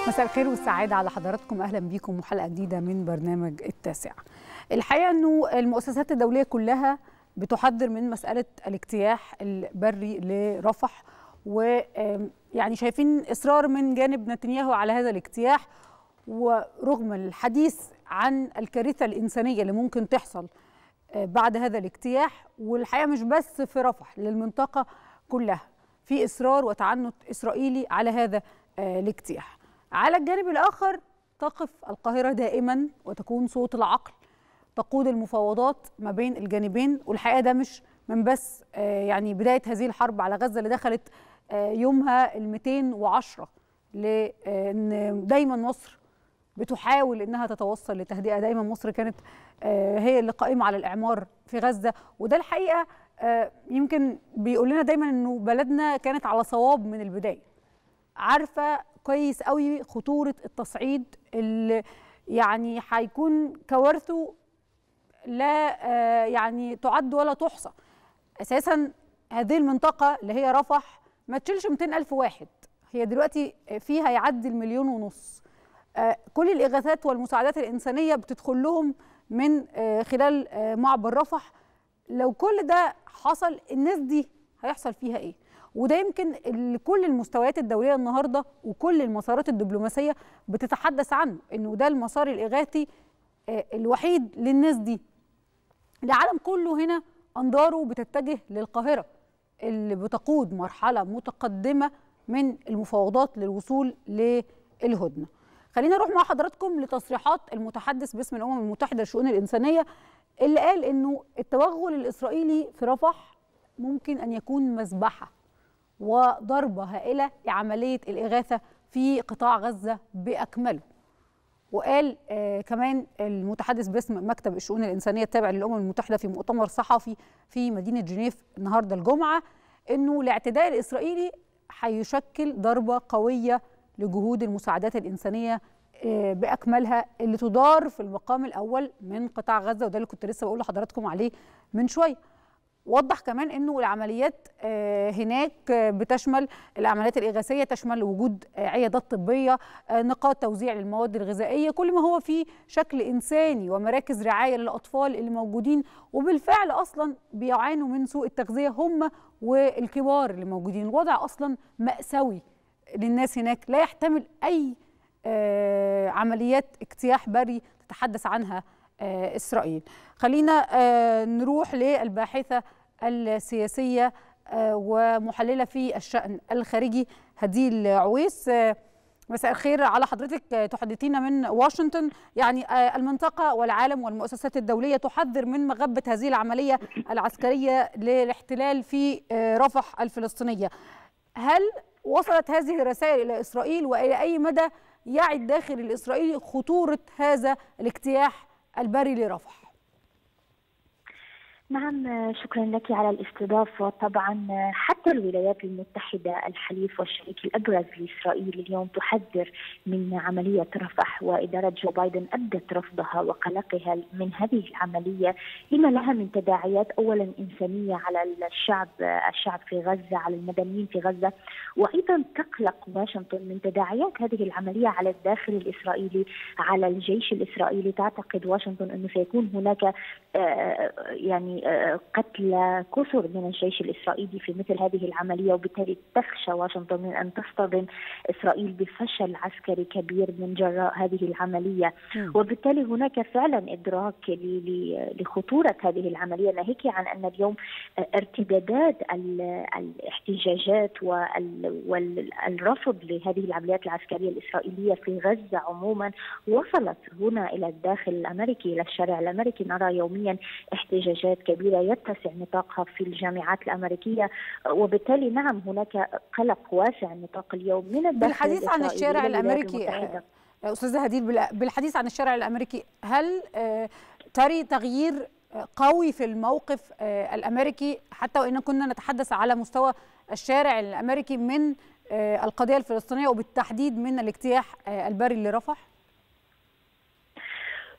مساء الخير والسعادة على حضراتكم أهلا بيكم وحلقة جديدة من برنامج التاسع الحقيقة أنه المؤسسات الدولية كلها بتحذر من مسألة الاجتياح البري لرفح ويعني شايفين إصرار من جانب نتنياهو على هذا الاجتياح ورغم الحديث عن الكارثة الإنسانية اللي ممكن تحصل بعد هذا الاجتياح والحقيقة مش بس في رفح للمنطقة كلها في إصرار وتعنت إسرائيلي على هذا الاجتياح على الجانب الآخر تقف القاهرة دائما وتكون صوت العقل تقود المفاوضات ما بين الجانبين والحقيقة ده مش من بس يعني بداية هذه الحرب على غزة اللي دخلت يومها ال 210 لأن دايما مصر بتحاول انها تتوصل لتهدئه دايما مصر كانت هي اللي قائمه على الاعمار في غزه وده الحقيقه يمكن بيقول لنا دايما انه بلدنا كانت على صواب من البدايه عارفه كويس قوي خطوره التصعيد اللي يعني هيكون كوارثه لا يعني تعد ولا تحصى اساسا هذه المنطقه اللي هي رفح ما تشيلش 200 الف واحد هي دلوقتي فيها يعدي المليون ونص كل الاغاثات والمساعدات الانسانيه بتدخل لهم من خلال معبر رفح لو كل ده حصل الناس دي هيحصل فيها ايه وده يمكن كل المستويات الدوليه النهارده وكل المسارات الدبلوماسيه بتتحدث عنه انه ده المسار الاغاثي الوحيد للناس دي العالم كله هنا انظاره بتتجه للقاهره اللي بتقود مرحله متقدمه من المفاوضات للوصول للهدنه خلينا نروح مع حضراتكم لتصريحات المتحدث باسم الامم المتحده للشؤون الانسانيه اللي قال انه التوغل الاسرائيلي في رفح ممكن ان يكون مذبحه وضربه هائله لعمليه الاغاثه في قطاع غزه باكمله وقال آه كمان المتحدث باسم مكتب الشؤون الانسانيه التابع للامم المتحده في مؤتمر صحفي في مدينه جنيف النهارده الجمعه انه الاعتداء الاسرائيلي هيشكل ضربه قويه لجهود المساعدات الإنسانية بأكملها اللي تدار في المقام الأول من قطاع غزة وده اللي كنت لسه بقول لحضراتكم عليه من شوية وضح كمان انه العمليات هناك بتشمل العمليات الاغاثيه تشمل وجود عيادات طبيه نقاط توزيع للمواد الغذائيه كل ما هو في شكل انساني ومراكز رعايه للاطفال اللي موجودين وبالفعل اصلا بيعانوا من سوء التغذيه هم والكبار اللي موجودين الوضع اصلا ماساوي للناس هناك لا يحتمل اي آه عمليات اجتياح بري تتحدث عنها آه اسرائيل خلينا آه نروح للباحثه السياسيه ومحلله في الشان الخارجي هديل عويس مساء الخير على حضرتك تحدثينا من واشنطن يعني المنطقة والعالم والمؤسسات الدولية تحذر من مغبة هذه العملية العسكرية للاحتلال في رفح الفلسطينية هل وصلت هذه الرسائل الى اسرائيل والى اي مدى يعي الداخل الاسرائيلي خطوره هذا الاجتياح البري لرفح؟ نعم شكرا لك على الاستضافة طبعا حتى الولايات المتحدة الحليف والشريك الأبرز لإسرائيل اليوم تحذر من عملية رفح وإدارة جو بايدن أبدت رفضها وقلقها من هذه العملية لما لها من تداعيات أولا إنسانية على الشعب الشعب في غزة على المدنيين في غزة وأيضا تقلق واشنطن من تداعيات هذه العملية على الداخل الإسرائيلي على الجيش الإسرائيلي تعتقد واشنطن أنه سيكون هناك يعني قتل كثر من الجيش الاسرائيلي في مثل هذه العمليه وبالتالي تخشى واشنطن من ان تصطدم اسرائيل بفشل عسكري كبير من جراء هذه العمليه وبالتالي هناك فعلا ادراك لخطوره هذه العمليه ناهيك عن ان اليوم ارتدادات الاحتجاجات والرفض لهذه العمليات العسكريه الاسرائيليه في غزه عموما وصلت هنا الى الداخل الامريكي الى الشارع الامريكي نرى يوميا احتجاجات كبيره يتسع نطاقها في الجامعات الامريكيه وبالتالي نعم هناك قلق واسع النطاق اليوم من الداخل بالحديث عن الشارع الامريكي استاذه هديل بالحديث عن الشارع الامريكي هل تري تغيير قوي في الموقف الامريكي حتى وان كنا نتحدث على مستوى الشارع الامريكي من القضيه الفلسطينيه وبالتحديد من الاجتياح البري لرفح؟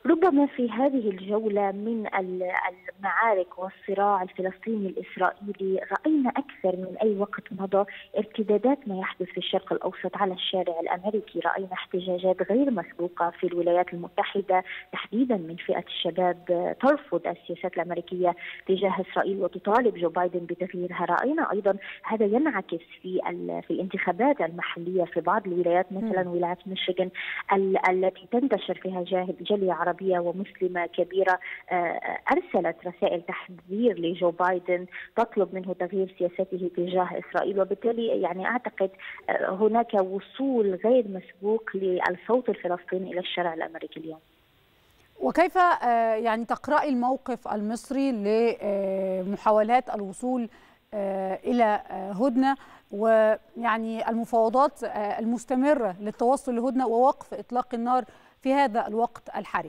ربما في هذه الجولة من المعارك والصراع الفلسطيني الإسرائيلي رأينا أكثر من أي وقت مضى ارتدادات ما يحدث في الشرق الأوسط على الشارع الأمريكي رأينا احتجاجات غير مسبوقة في الولايات المتحدة تحديدا من فئة الشباب ترفض السياسات الأمريكية تجاه إسرائيل وتطالب جو بايدن بتغييرها رأينا أيضا هذا ينعكس في في الانتخابات المحلية في بعض الولايات مثلا ولاية ميشيغان التي تنتشر فيها جالية عربية ومسلمة كبيرة أرسلت رسائل تحذير لجو بايدن تطلب منه تغيير سياسته تجاه إسرائيل وبالتالي يعني أعتقد هناك وصول غير مسبوق للصوت الفلسطيني إلى الشارع الأمريكي اليوم وكيف يعني تقرأي الموقف المصري لمحاولات الوصول إلى هدنة ويعني المفاوضات المستمرة للتوصل لهدنة ووقف إطلاق النار في هذا الوقت الحرج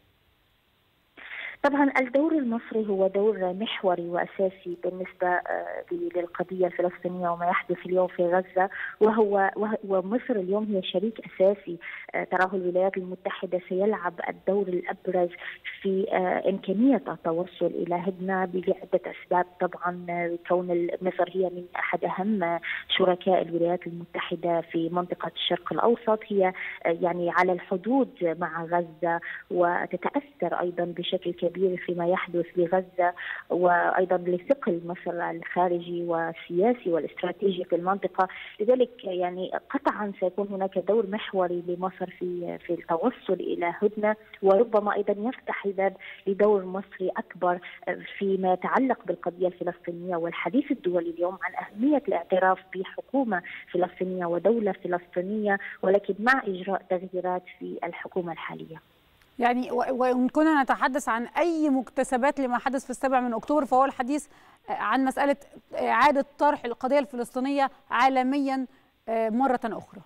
طبعا الدور المصري هو دور محوري واساسي بالنسبه للقضيه الفلسطينيه وما يحدث اليوم في غزه وهو ومصر اليوم هي شريك اساسي تراه الولايات المتحده سيلعب الدور الابرز في امكانيه التوصل الى هدنه لعده اسباب طبعا كون مصر هي من احد اهم شركاء الولايات المتحده في منطقه الشرق الاوسط هي يعني على الحدود مع غزه وتتاثر ايضا بشكل كبير كبير فيما يحدث بغزة وأيضا لثقل مصر الخارجي والسياسي والاستراتيجي في المنطقة لذلك يعني قطعا سيكون هناك دور محوري لمصر في في التوصل إلى هدنة وربما أيضا يفتح الباب لدور مصري أكبر فيما يتعلق بالقضية الفلسطينية والحديث الدولي اليوم عن أهمية الاعتراف بحكومة فلسطينية ودولة فلسطينية ولكن مع إجراء تغييرات في الحكومة الحالية يعني وإن كنا نتحدث عن أي مكتسبات لما حدث في السابع من أكتوبر فهو الحديث عن مسألة إعادة طرح القضية الفلسطينية عالميا مرة أخرى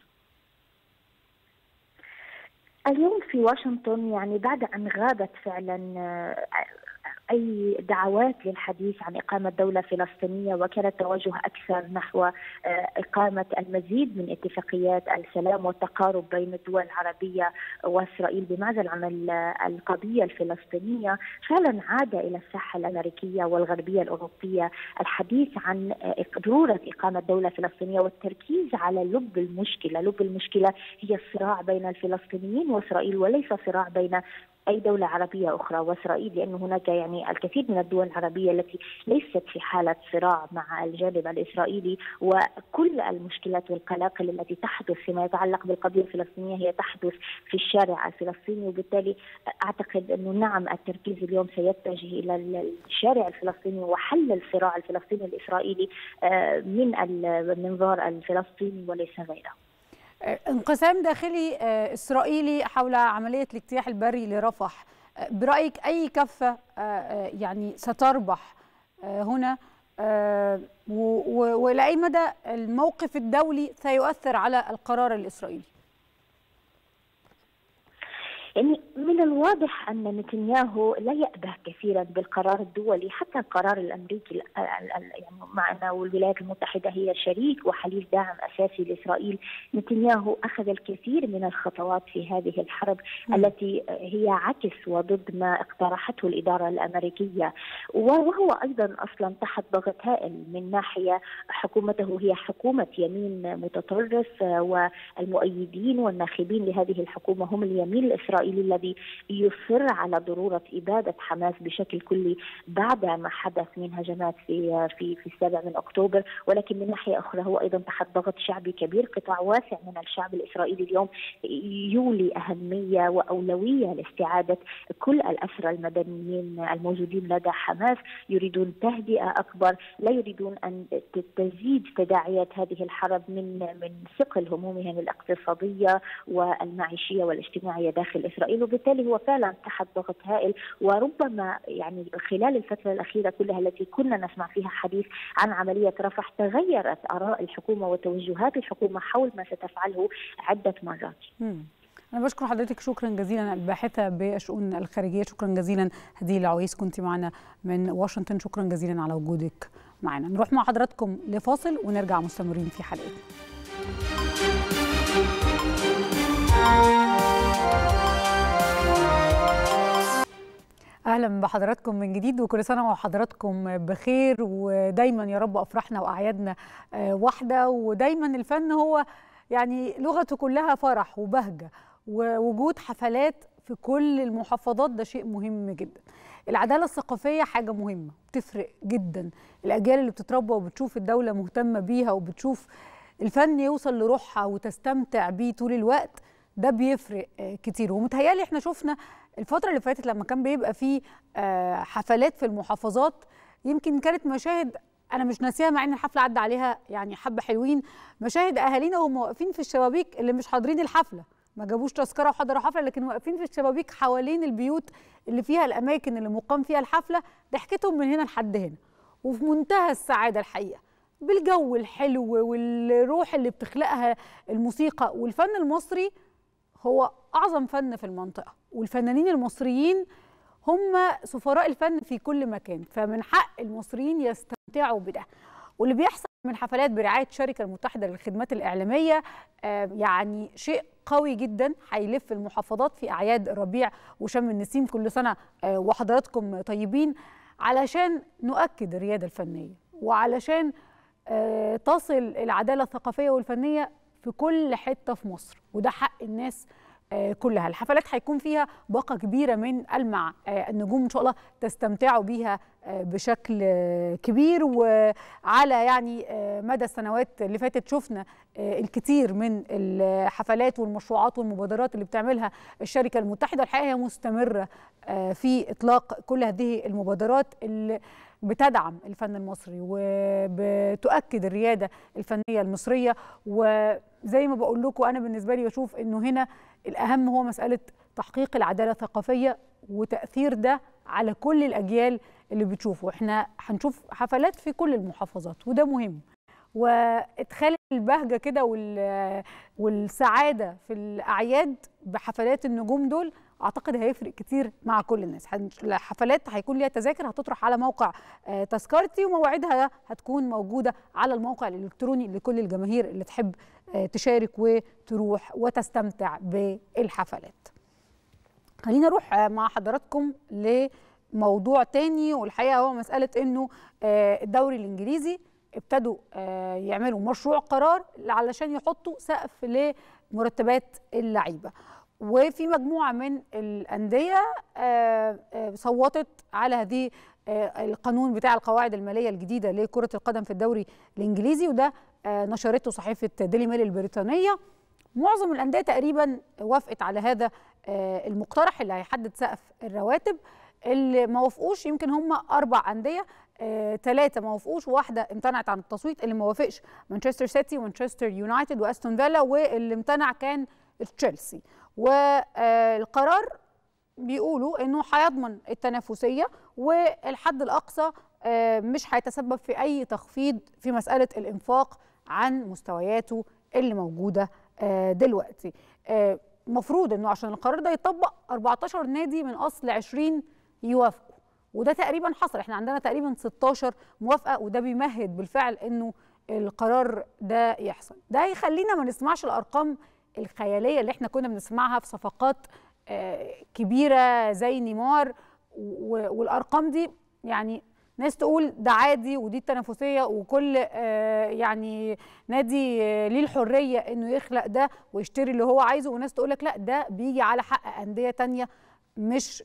اليوم في واشنطن يعني بعد أن غابت فعلا اي دعوات للحديث عن اقامه دوله فلسطينيه وكان التوجه اكثر نحو اقامه المزيد من اتفاقيات السلام والتقارب بين الدول العربيه واسرائيل بمعزل عن القضيه الفلسطينيه فعلا عاد الى الساحه الامريكيه والغربيه الاوروبيه الحديث عن ضروره اقامه دوله فلسطينيه والتركيز على لب المشكله، لب المشكله هي الصراع بين الفلسطينيين واسرائيل وليس صراع بين اي دوله عربيه اخرى واسرائيل لان هناك يعني الكثير من الدول العربيه التي ليست في حاله صراع مع الجانب الاسرائيلي وكل المشكلات والقلاقل التي تحدث فيما يتعلق بالقضيه الفلسطينيه هي تحدث في الشارع الفلسطيني وبالتالي اعتقد انه نعم التركيز اليوم سيتجه الى الشارع الفلسطيني وحل الصراع الفلسطيني الاسرائيلي من المنظار الفلسطيني وليس غيره. انقسام داخلي اسرائيلي حول عمليه الاجتياح البري لرفح برايك اي كفه يعني ستربح هنا والى اي مدى الموقف الدولي سيؤثر على القرار الاسرائيلي يعني من الواضح ان نتنياهو لا يأبه كثيرا بالقرار الدولي حتى القرار الامريكي يعني معنا والولايات المتحده هي شريك وحليف داعم اساسي لاسرائيل، نتنياهو اخذ الكثير من الخطوات في هذه الحرب م. التي هي عكس وضد ما اقترحته الاداره الامريكيه وهو ايضا اصلا تحت ضغط هائل من ناحيه حكومته هي حكومه يمين متطرف والمؤيدين والناخبين لهذه الحكومه هم اليمين الاسرائيلي الاسرائيلي الذي يصر على ضروره اباده حماس بشكل كلي بعد ما حدث من هجمات في في في السابع من اكتوبر ولكن من ناحيه اخرى هو ايضا تحت ضغط شعبي كبير قطاع واسع من الشعب الاسرائيلي اليوم يولي اهميه واولويه لاستعاده كل الاسرى المدنيين الموجودين لدى حماس يريدون تهدئه اكبر لا يريدون ان تزيد تداعيات هذه الحرب من من ثقل همومهم الاقتصاديه والمعيشيه والاجتماعيه داخل اسرائيل وبالتالي هو فعلا تحت ضغط هائل وربما يعني خلال الفتره الاخيره كلها التي كنا نسمع فيها حديث عن عمليه رفح تغيرت اراء الحكومه وتوجهات الحكومه حول ما ستفعله عده مرات. مم. أنا بشكر حضرتك شكرا جزيلا الباحثة بالشؤون الخارجية شكرا جزيلا هدية العويس كنت معنا من واشنطن شكرا جزيلا على وجودك معنا نروح مع حضراتكم لفاصل ونرجع مستمرين في حلقتنا اهلا بحضراتكم من جديد وكل سنه وحضراتكم بخير ودايما يا رب افراحنا واعيادنا واحده ودايما الفن هو يعني لغته كلها فرح وبهجه ووجود حفلات في كل المحافظات ده شيء مهم جدا العداله الثقافيه حاجه مهمه بتفرق جدا الاجيال اللي بتتربى وبتشوف الدوله مهتمه بيها وبتشوف الفن يوصل لروحها وتستمتع بيه طول الوقت ده بيفرق كتير ومتهيألي احنا شفنا الفترة اللي فاتت لما كان بيبقى فيه حفلات في المحافظات يمكن كانت مشاهد انا مش ناسيها مع ان الحفله عدى عليها يعني حبه حلوين مشاهد اهالينا وهم واقفين في الشبابيك اللي مش حاضرين الحفله ما جابوش تذكره وحضروا حفله لكن واقفين في الشبابيك حوالين البيوت اللي فيها الاماكن اللي مقام فيها الحفله ضحكتهم من هنا لحد هنا وفي منتهى السعاده الحقيقه بالجو الحلو والروح اللي بتخلقها الموسيقى والفن المصري هو اعظم فن في المنطقه والفنانين المصريين هم سفراء الفن في كل مكان فمن حق المصريين يستمتعوا بده واللي بيحصل من حفلات برعايه الشركه المتحده للخدمات الاعلاميه يعني شيء قوي جدا هيلف المحافظات في اعياد الربيع وشم النسيم كل سنه وحضراتكم طيبين علشان نؤكد الرياده الفنيه وعلشان تصل العداله الثقافيه والفنيه في كل حته في مصر وده حق الناس كلها الحفلات هيكون فيها باقه كبيره من المع النجوم ان شاء الله تستمتعوا بيها بشكل كبير وعلى يعني مدى السنوات اللي فاتت شفنا الكثير من الحفلات والمشروعات والمبادرات اللي بتعملها الشركه المتحده الحقيقه هي مستمره في اطلاق كل هذه المبادرات اللي بتدعم الفن المصري وبتؤكد الرياده الفنيه المصريه وزي ما بقول لكم انا بالنسبه لي بشوف انه هنا الاهم هو مساله تحقيق العداله الثقافيه وتاثير ده على كل الاجيال اللي بتشوفه احنا هنشوف حفلات في كل المحافظات وده مهم وادخال البهجه كده والسعاده في الاعياد بحفلات النجوم دول اعتقد هيفرق كتير مع كل الناس الحفلات هيكون ليها تذاكر هتطرح على موقع تذكرتي ومواعيدها هتكون موجوده على الموقع الالكتروني لكل الجماهير اللي تحب تشارك وتروح وتستمتع بالحفلات خلينا نروح مع حضراتكم لموضوع تاني والحقيقه هو مساله انه الدوري الانجليزي ابتدوا يعملوا مشروع قرار علشان يحطوا سقف لمرتبات اللعيبه وفي مجموعه من الانديه صوتت على هذه القانون بتاع القواعد الماليه الجديده لكره القدم في الدوري الانجليزي وده نشرته صحيفه ديلي ميل البريطانيه معظم الانديه تقريبا وافقت على هذا المقترح اللي هيحدد سقف الرواتب اللي ما وافقوش يمكن هم اربع انديه ثلاثه ما وافقوش وواحده امتنعت عن التصويت اللي ما وافقش مانشستر سيتي ومانشستر يونايتد واستون فيلا واللي امتنع كان تشيلسي والقرار بيقولوا انه هيضمن التنافسيه والحد الاقصى مش هيتسبب في اي تخفيض في مساله الانفاق عن مستوياته اللي موجوده دلوقتي المفروض انه عشان القرار ده يطبق 14 نادي من اصل 20 يوافقوا وده تقريبا حصل احنا عندنا تقريبا 16 موافقه وده بيمهد بالفعل انه القرار ده يحصل ده هيخلينا ما نسمعش الارقام الخياليه اللي احنا كنا بنسمعها في صفقات كبيره زي نيمار والارقام دي يعني ناس تقول ده عادي ودي التنافسيه وكل يعني نادي ليه الحريه انه يخلق ده ويشتري اللي هو عايزه وناس تقول لك لا ده بيجي على حق انديه تانية مش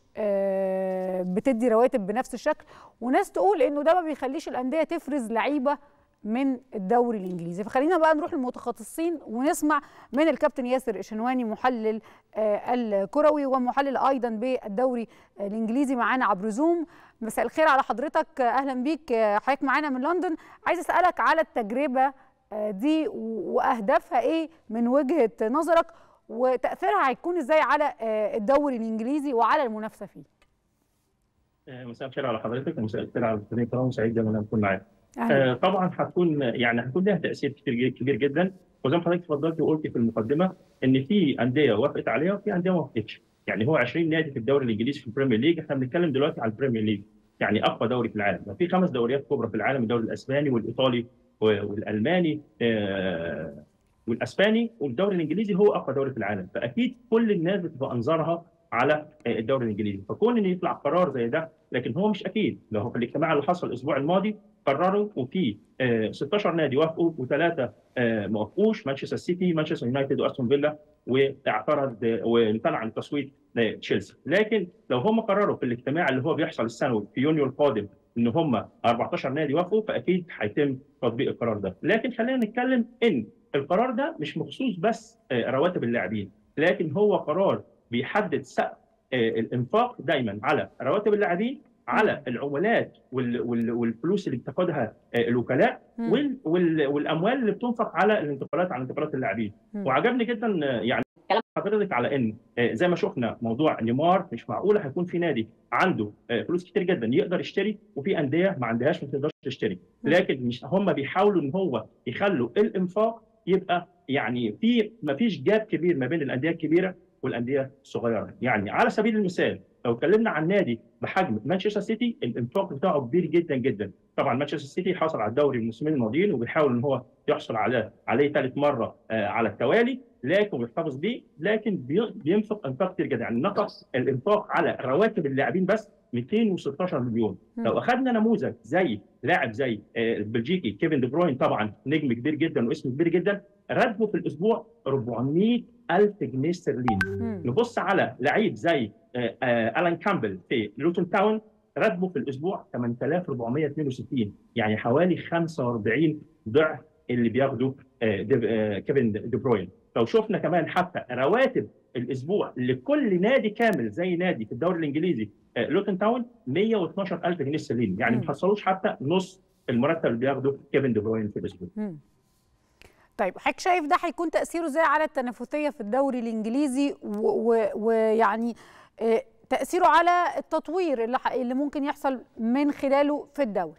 بتدي رواتب بنفس الشكل وناس تقول انه ده ما بيخليش الانديه تفرز لعيبه من الدوري الانجليزي فخلينا بقى نروح للمتخصصين ونسمع من الكابتن ياسر الشنواني محلل الكروي ومحلل ايضا بالدوري الانجليزي معانا عبر زوم مساء الخير على حضرتك اهلا بيك حضرتك معانا من لندن عايز اسالك على التجربه دي واهدافها ايه من وجهه نظرك وتاثيرها هيكون ازاي على الدوري الانجليزي وعلى المنافسه فيه مساء الخير على حضرتك ومساء الخير على المستمعين الكرام سعيد ان اكون معاك آه طبعا هتكون يعني هتكون لها تاثير كتير كبير جدا وزي ما حضرتك اتفضلت وقلت في المقدمه ان في انديه وافقت عليها وفي انديه ما وافقتش يعني هو 20 نادي في الدوري الانجليزي في البريمير ليج احنا بنتكلم دلوقتي على البريمير ليج يعني اقوى دوري في العالم في خمس دوريات كبرى في العالم الدوري الاسباني والايطالي والالماني آه والاسباني والدوري الانجليزي هو اقوى دوري في العالم فاكيد كل الناس بتبقى انظارها على الدوري الانجليزي فكون ان يطلع قرار زي ده لكن هو مش اكيد لو هو في الاجتماع اللي حصل الاسبوع الماضي قرروا وفي 16 نادي وافقوا وثلاثه ما وافقوش مانشستر سيتي مانشستر يونايتد واستون فيلا واعترض وامتنع عن تصويت تشيلسي لكن لو هم قرروا في الاجتماع اللي هو بيحصل السنوي في يونيو القادم ان هم 14 نادي وافقوا فاكيد هيتم تطبيق القرار ده لكن خلينا نتكلم ان القرار ده مش مخصوص بس رواتب اللاعبين لكن هو قرار بيحدد سقف الانفاق دايما على رواتب اللاعبين على العمولات والفلوس اللي بتاخدها الوكلاء والاموال اللي بتنفق على الانتقالات على انتقالات اللاعبين وعجبني جدا يعني كلام حضرتك على ان زي ما شفنا موضوع نيمار مش معقوله هيكون في نادي عنده فلوس كتير جدا يقدر يشتري وفي انديه ما عندهاش ما تقدرش تشتري لكن مش هم بيحاولوا ان هو يخلوا الانفاق يبقى يعني في ما فيش جاب كبير ما بين الانديه الكبيره والانديه الصغيره يعني على سبيل المثال لو اتكلمنا عن نادي بحجم مانشستر سيتي الانفاق بتاعه كبير جدا جدا طبعا مانشستر سيتي حصل على الدوري الموسمين الماضيين وبيحاول ان هو يحصل على عليه ثالث مره آه على التوالي لكن بيحتفظ بيه لكن بينفق انفاق كتير جدا يعني نقص الانفاق على رواتب اللاعبين بس 216 مليون م. لو اخذنا نموذج زي لاعب زي البلجيكي كيفن دي بروين طبعا نجم كبير جدا واسم كبير جدا راتبه في الاسبوع 400 ألف جنيه استرليني نبص على لعيب زي الان كامبل في لوتون تاون راتبه في الاسبوع 8462 يعني حوالي 45 ضعف اللي بياخده كيفن دي بروين لو شفنا كمان حتى رواتب الاسبوع لكل نادي كامل زي نادي في الدوري الانجليزي لوتن تاون 112000 جنيه استرليني يعني ما حصلوش حتى نص المرتب اللي بياخده كيفن دي بروين في الاسبوع طيب حضرتك شايف ده هيكون تاثيره ازاي على التنافسيه في الدوري الانجليزي ويعني تاثيره على التطوير اللي, اللي ممكن يحصل من خلاله في الدوري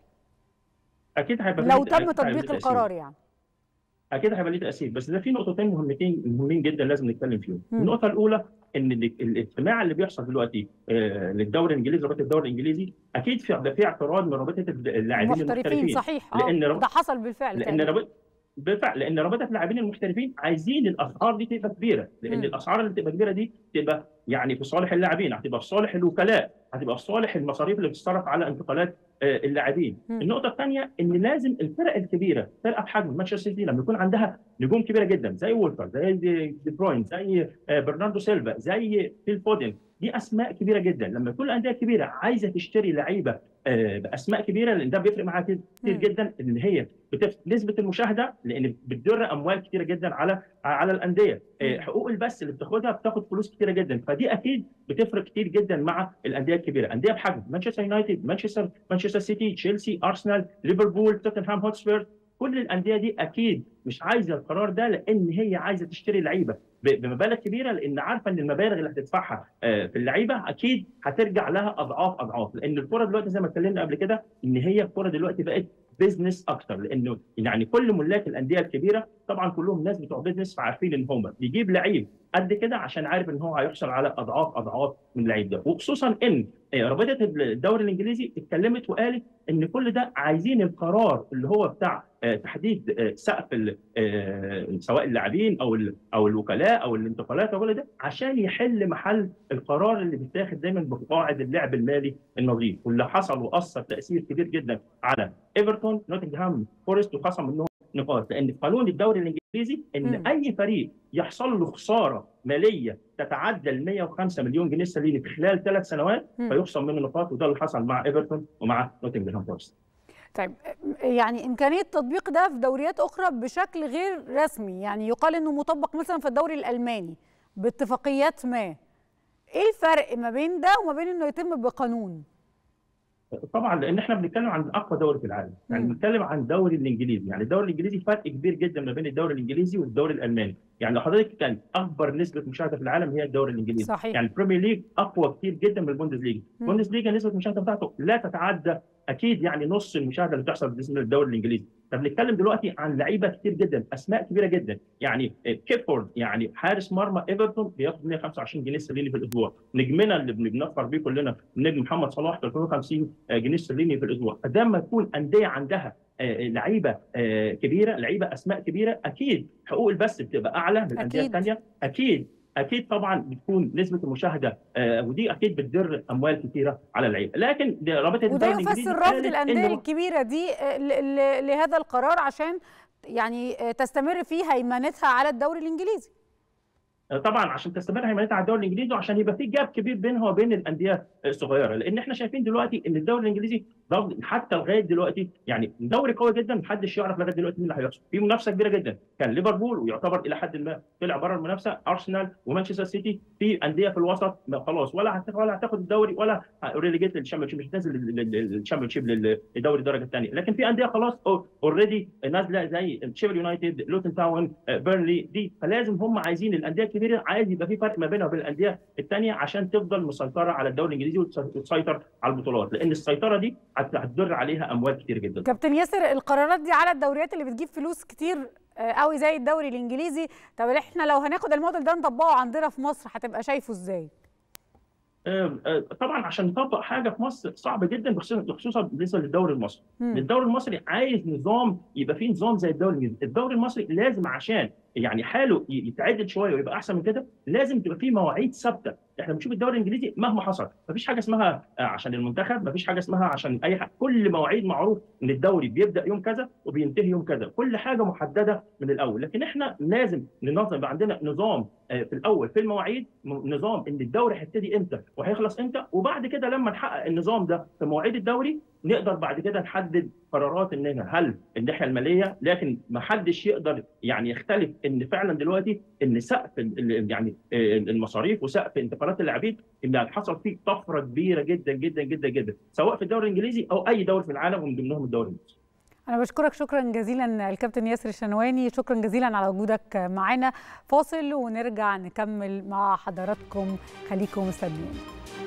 اكيد هيبقى لو تم تطبيق القرار يعني اكيد هيبقى ليه تاثير بس ده في نقطتين مهمتين مهمين جدا لازم نتكلم فيهم النقطه الاولى ان الاجتماع اللي بيحصل دلوقتي للدوري الانجليزي رابطه الدوري الانجليزي اكيد في في اعتراض من رابطه اللاعبين المحترفين صحيح لان رب... ده حصل بالفعل لان رابطه بالفعل لان رابطه اللاعبين المحترفين عايزين الاسعار دي تبقى كبيره لان م. الاسعار اللي تبقى كبيره دي تبقى يعني في صالح اللاعبين هتبقى في صالح الوكلاء هتبقى في صالح المصاريف اللي بتتصرف على انتقالات اللاعبين النقطه الثانيه ان لازم الفرق الكبيره فرقه بحجم مانشستر سيتي لما يكون عندها نجوم كبيره جدا زي وولفر زي دي بروين زي برناردو سيلفا زي فيل فودن دي اسماء كبيره جدا لما يكون الانديه كبيره عايزه تشتري لعيبه باسماء كبيره لان ده بيفرق معاها كتير جدا ان هي بتف... نسبه المشاهده لان بتدر اموال كتيره جدا على على الانديه حقوق البث اللي بتاخدها بتاخد فلوس كتيره جدا فدي اكيد بتفرق كتير جدا مع الانديه الكبيره انديه بحجم مانشستر يونايتد مانشستر مانشستر سيتي تشيلسي ارسنال ليفربول توتنهام هوتسبير كل الانديه دي اكيد مش عايزه القرار ده لان هي عايزه تشتري لعيبه بمبالغ كبيره لان عارفه ان المبالغ اللي هتدفعها في اللعيبه اكيد هترجع لها اضعاف اضعاف لان الكوره دلوقتي زي ما اتكلمنا قبل كده ان هي الكوره دلوقتي بقت بيزنس اكتر لانه يعني كل ملاك الانديه الكبيره طبعا كلهم ناس بتوع بيزنس فعارفين ان هم بيجيب لعيب قد كده عشان عارف ان هو هيحصل على اضعاف اضعاف من اللعيب ده وخصوصا ان رابطه الدوري الانجليزي اتكلمت وقالت ان كل ده عايزين القرار اللي هو بتاع تحديد سقف سواء اللاعبين او او الوكلاء او الانتقالات او كل ده عشان يحل محل القرار اللي بيتاخد دايما بقواعد اللعب المالي النظيف واللي حصل واثر تاثير كبير جدا على ايفرتون نوتنغهام فورست وخصم منهم نقاط لان في قانون الدوري الانجليزي ان م. اي فريق يحصل له خساره ماليه تتعدى ال 105 مليون جنيه استرليني في خلال ثلاث سنوات م. فيخصم منه نقاط وده اللي حصل مع ايفرتون ومع نوتنغهام فورست. طيب يعني امكانيه تطبيق ده في دوريات اخرى بشكل غير رسمي يعني يقال انه مطبق مثلا في الدوري الالماني باتفاقيات ما ايه الفرق ما بين ده وما بين انه يتم بقانون طبعا لان احنا بنتكلم عن اقوى دوري في العالم يعني بنتكلم عن الدوري الانجليزي يعني الدوري الانجليزي فرق كبير جدا ما بين الدوري الانجليزي والدوري الالماني يعني لو حضرتك كان اكبر نسبه مشاهده في العالم هي الدوري الانجليزي صحيح. يعني البريمير ليج اقوى كتير جدا من البوندسليجا البوندسليجا نسبه المشاهده بتاعته لا تتعدى اكيد يعني نص المشاهده اللي بتحصل بالنسبه للدوري الانجليزي طب بنتكلم دلوقتي عن لعيبه كتير جدا اسماء كبيره جدا يعني كيفورد يعني حارس مرمى ايفرتون بياخد 125 جنيه استرليني في الاسبوع نجمنا اللي بنفخر بيه كلنا النجم محمد صلاح 350 جنيه استرليني في الاسبوع فده لما تكون انديه عندها لعيبه كبيره لعيبه اسماء كبيره اكيد حقوق البث بتبقى اعلى من الانديه الثانيه اكيد اكيد طبعا بتكون نسبه المشاهده آه ودي اكيد بتدر اموال كثيره على اللعيبه لكن رابطه وده يفسر رفض الانديه الكبيره دي لهذا القرار عشان يعني تستمر في هيمنتها على الدوري الانجليزي طبعا عشان تستمر هيمنتها على الدوري الانجليزي وعشان يبقى في جاب كبير بينها وبين الانديه الصغيره لان احنا شايفين دلوقتي ان الدوري الانجليزي حتى لغايه دلوقتي يعني دوري قوي جدا محدش يعرف لغايه دلوقتي مين اللي هيخسر في منافسه كبيره جدا كان ليفربول ويعتبر الى حد ما طلع بره المنافسه ارسنال ومانشستر سيتي في انديه في الوسط خلاص ولا ولا هتاخد الدوري ولا ريليجيت للشامبيون شيب مش هتنزل للشامبيون شيب للدوري الدرجه الثانيه لكن في انديه خلاص اوريدي نازله زي تشيفل يونايتد لوتن تاون بيرنلي دي فلازم هم عايزين الانديه الكبيره عايز يبقى في فرق ما بينها وبين الانديه الثانيه عشان تفضل مسيطره على الدوري الانجليزي وتسيطر على البطولات لان السيطره دي هتدر عليها اموال كتير جدا كابتن ياسر القرارات دي على الدوريات اللي بتجيب فلوس كتير قوي زي الدوري الانجليزي طب احنا لو هناخد الموديل ده نطبقه عندنا في مصر هتبقى شايفه ازاي طبعا عشان نطبق حاجه في مصر صعب جدا خصوصا بالنسبه للدوري المصري الدوري المصري عايز نظام يبقى فيه نظام زي الدوري الانجليزي الدوري المصري لازم عشان يعني حاله يتعدل شويه ويبقى احسن من كده لازم تبقى فيه مواعيد ثابته احنا بنشوف الدوري الانجليزي مهما حصل مفيش حاجه اسمها عشان المنتخب مفيش حاجه اسمها عشان اي حاجه كل مواعيد معروف ان الدوري بيبدا يوم كذا وبينتهي يوم كذا كل حاجه محدده من الاول لكن احنا لازم ننظم يبقى عندنا نظام في الاول في المواعيد نظام ان الدوري هيبتدي امتى وهيخلص امتى وبعد كده لما نحقق النظام ده في مواعيد الدوري نقدر بعد كده نحدد قرارات اننا هل الناحيه الماليه لكن ما حدش يقدر يعني يختلف ان فعلا دلوقتي ان سقف يعني المصاريف وسقف انتقالات اللاعبين ان حصل فيه طفره كبيره جدا جدا جدا جدا سواء في الدوري الانجليزي او اي دوري في العالم ومن ضمنهم الدوري المصري. أنا بشكرك شكرا جزيلا الكابتن ياسر الشنواني شكرا جزيلا على وجودك معنا فاصل ونرجع نكمل مع حضراتكم خليكم مستنيين.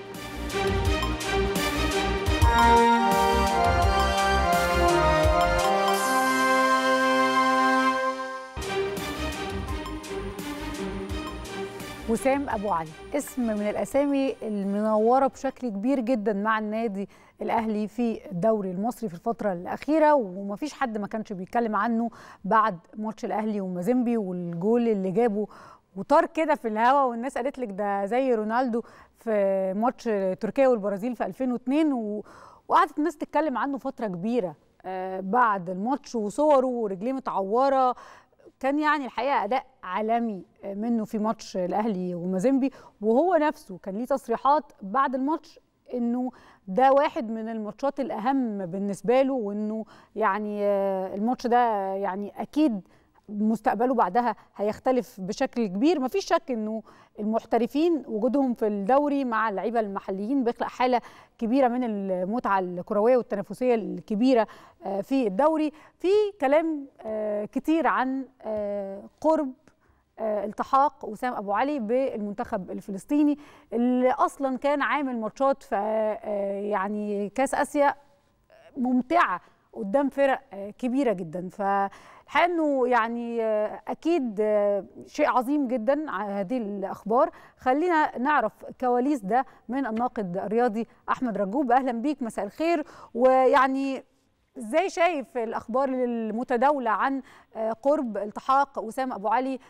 وسام ابو علي اسم من الاسامي المنوره بشكل كبير جدا مع النادي الاهلي في الدوري المصري في الفتره الاخيره ومفيش حد ما كانش بيتكلم عنه بعد ماتش الاهلي ومازيمبي والجول اللي جابه وطار كده في الهوا والناس قالت لك ده زي رونالدو في ماتش تركيا والبرازيل في 2002 و... وقعدت الناس تتكلم عنه فتره كبيره بعد الماتش وصوره ورجليه متعوره كان يعني الحقيقه اداء عالمي منه في ماتش الاهلي ومازيمبي وهو نفسه كان ليه تصريحات بعد الماتش انه ده واحد من الماتشات الاهم بالنسبه له وانه يعني الماتش ده يعني اكيد مستقبله بعدها هيختلف بشكل كبير مفيش شك انه المحترفين وجودهم في الدوري مع اللعيبه المحليين بيخلق حاله كبيره من المتعه الكرويه والتنافسيه الكبيره في الدوري في كلام كتير عن قرب التحاق وسام ابو علي بالمنتخب الفلسطيني اللي اصلا كان عامل ماتشات في يعني كاس اسيا ممتعه قدام فرق كبيره جدا فالحقيقه انه يعني اكيد شيء عظيم جدا هذه الاخبار خلينا نعرف كواليس ده من الناقد الرياضي احمد رجوب اهلا بيك مساء الخير ويعني ازاي شايف الاخبار المتداوله عن قرب التحاق وسام ابو علي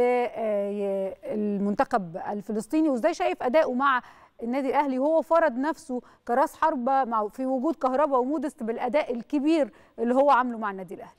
بالمنتخب الفلسطيني وازاي شايف اداؤه مع النادي الاهلي وهو فرض نفسه كراس حربه مع في وجود كهربا ومودست بالاداء الكبير اللي هو عامله مع النادي الاهلي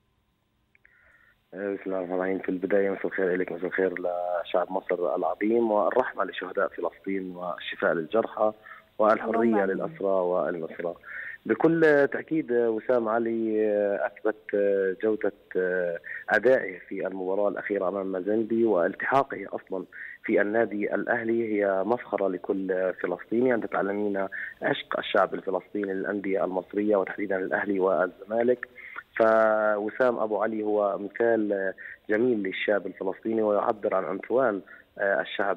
بسم الله الرحمن الرحيم في البداية مساء الخير لك مساء الخير لشعب مصر العظيم والرحمة لشهداء فلسطين والشفاء للجرحى والحرية للأسرى والمسرى بكل تأكيد وسام علي أثبت جودة أدائه في المباراة الأخيرة أمام مازيمبي والتحاقه أصلا في النادي الأهلي هي مفخرة لكل فلسطيني أنت تعلمين عشق الشعب الفلسطيني للأندية المصرية وتحديدا الأهلي والزمالك فوسام أبو علي هو مثال جميل للشاب الفلسطيني ويعبر عن عنفوان الشعب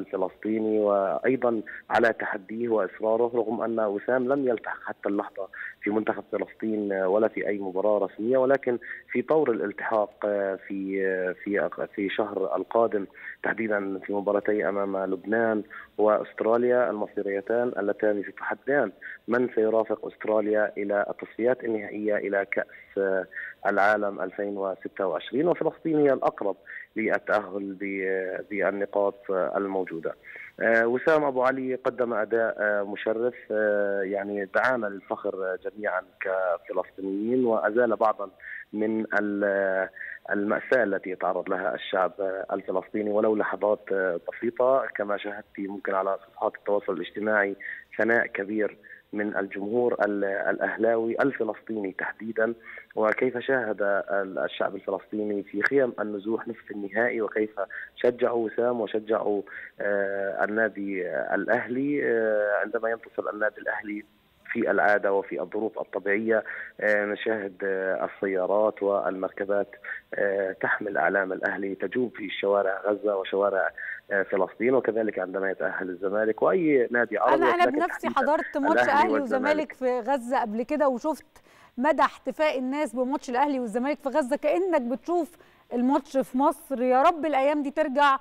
الفلسطيني وايضا على تحديه واصراره رغم ان وسام لم يلتحق حتى اللحظه في منتخب فلسطين ولا في اي مباراه رسميه ولكن في طور الالتحاق في في في شهر القادم تحديدا في مباراتي امام لبنان واستراليا المصيريتان اللتان ستحددان من سيرافق استراليا الى التصفيات النهائيه الى كاس العالم 2026 وفلسطين هي الاقرب للتاهل بالنقاط الموجوده. وسام ابو علي قدم اداء مشرف يعني دعانا للفخر جميعا كفلسطينيين وازال بعضا من المأساة التي يتعرض لها الشعب الفلسطيني ولو لحظات بسيطة كما شاهدت ممكن على صفحات التواصل الاجتماعي ثناء كبير من الجمهور الاهلاوي الفلسطيني تحديدا وكيف شاهد الشعب الفلسطيني في خيم النزوح نصف النهائي وكيف شجعوا وسام وشجعوا النادي الاهلي عندما ينتصر النادي الاهلي في العادة وفي الظروف الطبيعية نشاهد السيارات والمركبات تحمل أعلام الأهلي تجوب في شوارع غزة وشوارع فلسطين وكذلك عندما يتأهل الزمالك وأي نادي عربي أنا أنا بنفسي حضرت ماتش أهلي وزمالك في غزة قبل كده وشفت مدى احتفاء الناس بماتش الأهلي والزمالك في غزة كأنك بتشوف الماتش في مصر يا رب الأيام دي ترجع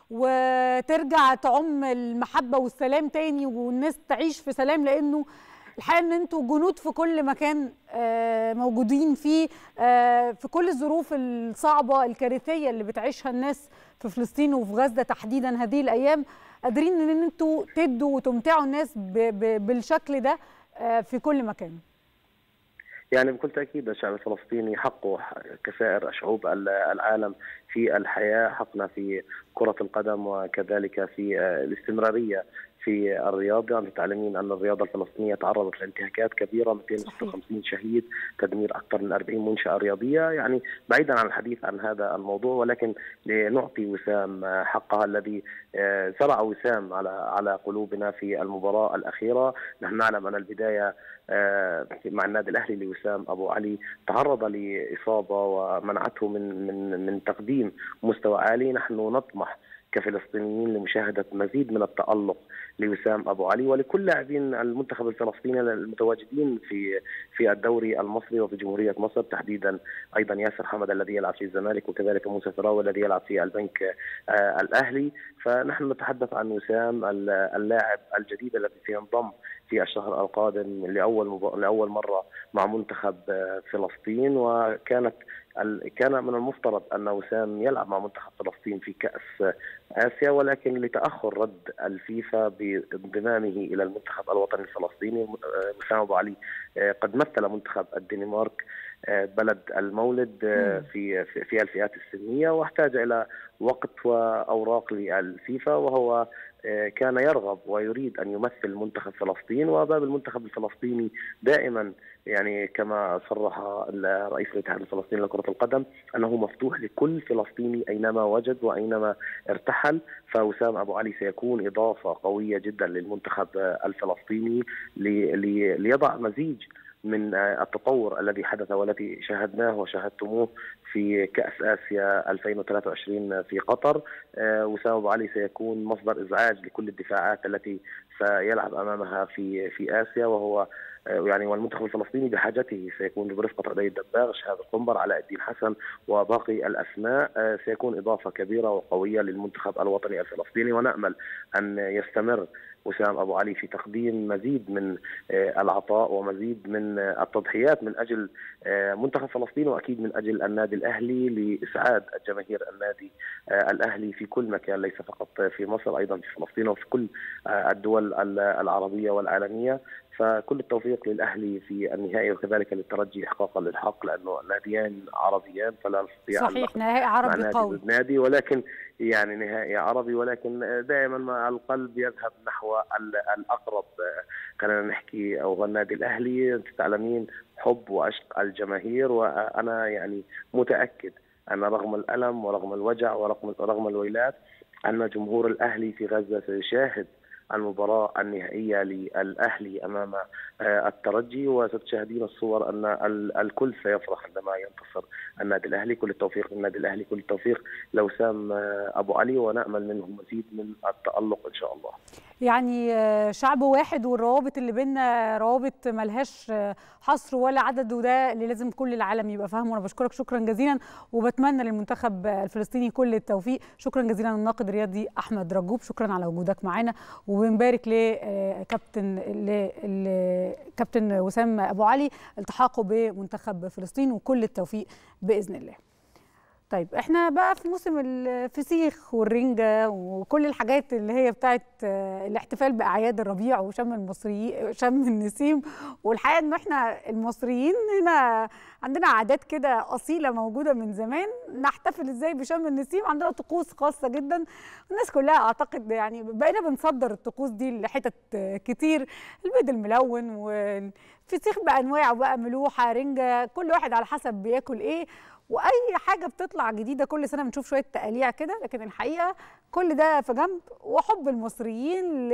وترجع تعم المحبة والسلام تاني والناس تعيش في سلام لأنه الحقيقه ان انتوا جنود في كل مكان موجودين فيه في كل الظروف الصعبه الكارثيه اللي بتعيشها الناس في فلسطين وفي غزه تحديدا هذه الايام قادرين ان انتوا تدوا وتمتعوا الناس بالشكل ده في كل مكان يعني بكل تاكيد الشعب الفلسطيني حقه كسائر شعوب العالم في الحياه حقنا في كره القدم وكذلك في الاستمراريه في الرياضة يعني تعلمين أن الرياضة الفلسطينية تعرضت لانتهاكات كبيرة 256 شهيد تدمير أكثر من 40 منشأة رياضية يعني بعيدا عن الحديث عن هذا الموضوع ولكن لنعطي وسام حقها الذي زرع وسام على على قلوبنا في المباراة الأخيرة نحن نعلم أن البداية مع النادي الأهلي لوسام أبو علي تعرض لإصابة ومنعته من من من تقديم مستوى عالي نحن نطمح كفلسطينيين لمشاهدة مزيد من التألق لوسام أبو علي ولكل لاعبين المنتخب الفلسطيني المتواجدين في في الدوري المصري وفي جمهورية مصر تحديدا أيضا ياسر حمد الذي يلعب في الزمالك وكذلك موسى فراوي الذي يلعب في البنك آه الأهلي فنحن نتحدث عن وسام اللاعب الجديد الذي سينضم في الشهر القادم لاول مب... لاول مره مع منتخب فلسطين وكانت كان من المفترض ان وسام يلعب مع منتخب فلسطين في كاس اسيا ولكن لتاخر رد الفيفا بانضمامه الى المنتخب الوطني الفلسطيني وسام ابو علي قد مثل منتخب الدنمارك بلد المولد في في الفئات السنيه واحتاج الى وقت واوراق للفيفا وهو كان يرغب ويريد ان يمثل منتخب فلسطين وباب المنتخب الفلسطيني دائما يعني كما صرح رئيس الاتحاد الفلسطيني لكرة القدم أنه مفتوح لكل فلسطيني أينما وجد وأينما ارتحل فوسام أبو علي سيكون إضافة قوية جدا للمنتخب الفلسطيني ليضع مزيج من التطور الذي حدث والذي شاهدناه وشاهدتموه في كأس آسيا 2023 في قطر وسام أبو علي سيكون مصدر إزعاج لكل الدفاعات التي سيلعب أمامها في في آسيا وهو يعني والمنتخب الفلسطيني بحاجته سيكون برفقة ردي الدباغ شهاب القنبر علاء الدين حسن وباقي الأسماء سيكون إضافة كبيرة وقوية للمنتخب الوطني الفلسطيني ونأمل أن يستمر وسام ابو علي في تقديم مزيد من العطاء ومزيد من التضحيات من اجل منتخب فلسطين واكيد من اجل النادي الاهلي لاسعاد الجماهير النادي الاهلي في كل مكان ليس فقط في مصر ايضا في فلسطين وفي كل الدول العربيه والعالميه فكل التوفيق للاهلي في النهائي وكذلك للترجي احقاقا للحق لانه ناديان عربيان فلا نستطيع صحيح نهائي عربي قوي نادي ولكن يعني نهائي عربي ولكن دائما ما القلب يذهب نحو الاقرب خلينا نحكي او النادي الاهلي انت تعلمين حب وعشق الجماهير وانا يعني متاكد ان رغم الالم ورغم الوجع ورغم رغم الويلات ان جمهور الاهلي في غزه سيشاهد المباراه النهائيه للاهلي امام الترجي وستشاهدين الصور ان الكل سيفرح عندما ينتصر النادي الاهلي كل التوفيق للنادي الاهلي كل التوفيق لوسام ابو علي ونامل منه مزيد من التالق ان شاء الله يعني شعب واحد والروابط اللي بينا روابط ملهاش حصر ولا عدد وده اللي لازم كل العالم يبقى فاهمه وانا بشكرك شكرا جزيلا وبتمنى للمنتخب الفلسطيني كل التوفيق شكرا جزيلا للناقد الرياضي احمد رجوب شكرا على وجودك معانا وبنبارك لكابتن كابتن وسام ابو علي التحاقه بمنتخب فلسطين وكل التوفيق باذن الله طيب احنا بقى في موسم الفسيخ والرنجة وكل الحاجات اللي هي بتاعت الاحتفال باعياد الربيع وشم المصريين شم النسيم والحقيقه ان احنا المصريين هنا عندنا عادات كده اصيله موجوده من زمان نحتفل ازاي بشم النسيم عندنا طقوس خاصه جدا الناس كلها اعتقد يعني بقينا بنصدر الطقوس دي لحتت كتير البيض الملون والفسيخ بانواعه بقى ملوحه رنجه كل واحد على حسب بياكل ايه واي حاجه بتطلع جديده كل سنه بنشوف شويه تقاليع كده لكن الحقيقه كل ده في جنب وحب المصريين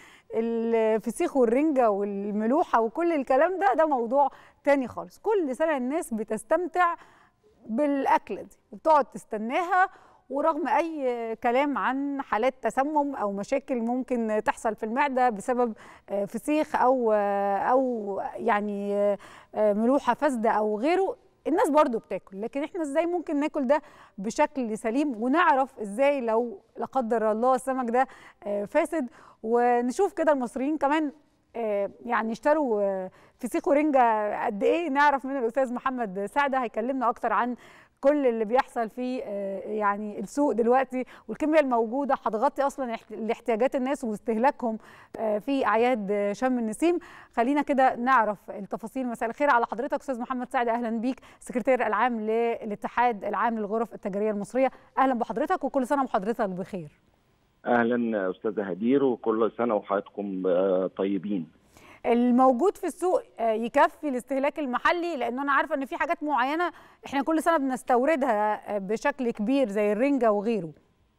للفسيخ والرنجه والملوحه وكل الكلام ده ده موضوع تاني خالص كل سنه الناس بتستمتع بالاكله دي وبتقعد تستناها ورغم اي كلام عن حالات تسمم او مشاكل ممكن تحصل في المعده بسبب فسيخ او او يعني ملوحه فاسده او غيره الناس برضو بتاكل لكن احنا ازاي ممكن ناكل ده بشكل سليم ونعرف ازاي لو لا قدر الله السمك ده فاسد ونشوف كده المصريين كمان يعني اشتروا فسيخ ورنجة قد ايه نعرف من الاستاذ محمد سعده هيكلمنا اكتر عن كل اللي بيحصل في يعني السوق دلوقتي والكميه الموجوده هتغطي اصلا لاحتياجات الناس واستهلاكهم في اعياد شم النسيم خلينا كده نعرف التفاصيل مساء الخير على حضرتك استاذ محمد سعد اهلا بيك سكرتير العام للاتحاد العام للغرف التجاريه المصريه اهلا بحضرتك وكل سنه وحضرتك بخير اهلا استاذه هدير وكل سنه وحضراتكم طيبين الموجود في السوق يكفي الاستهلاك المحلي لانه انا عارفه ان في حاجات معينه احنا كل سنه بنستوردها بشكل كبير زي الرنجه وغيره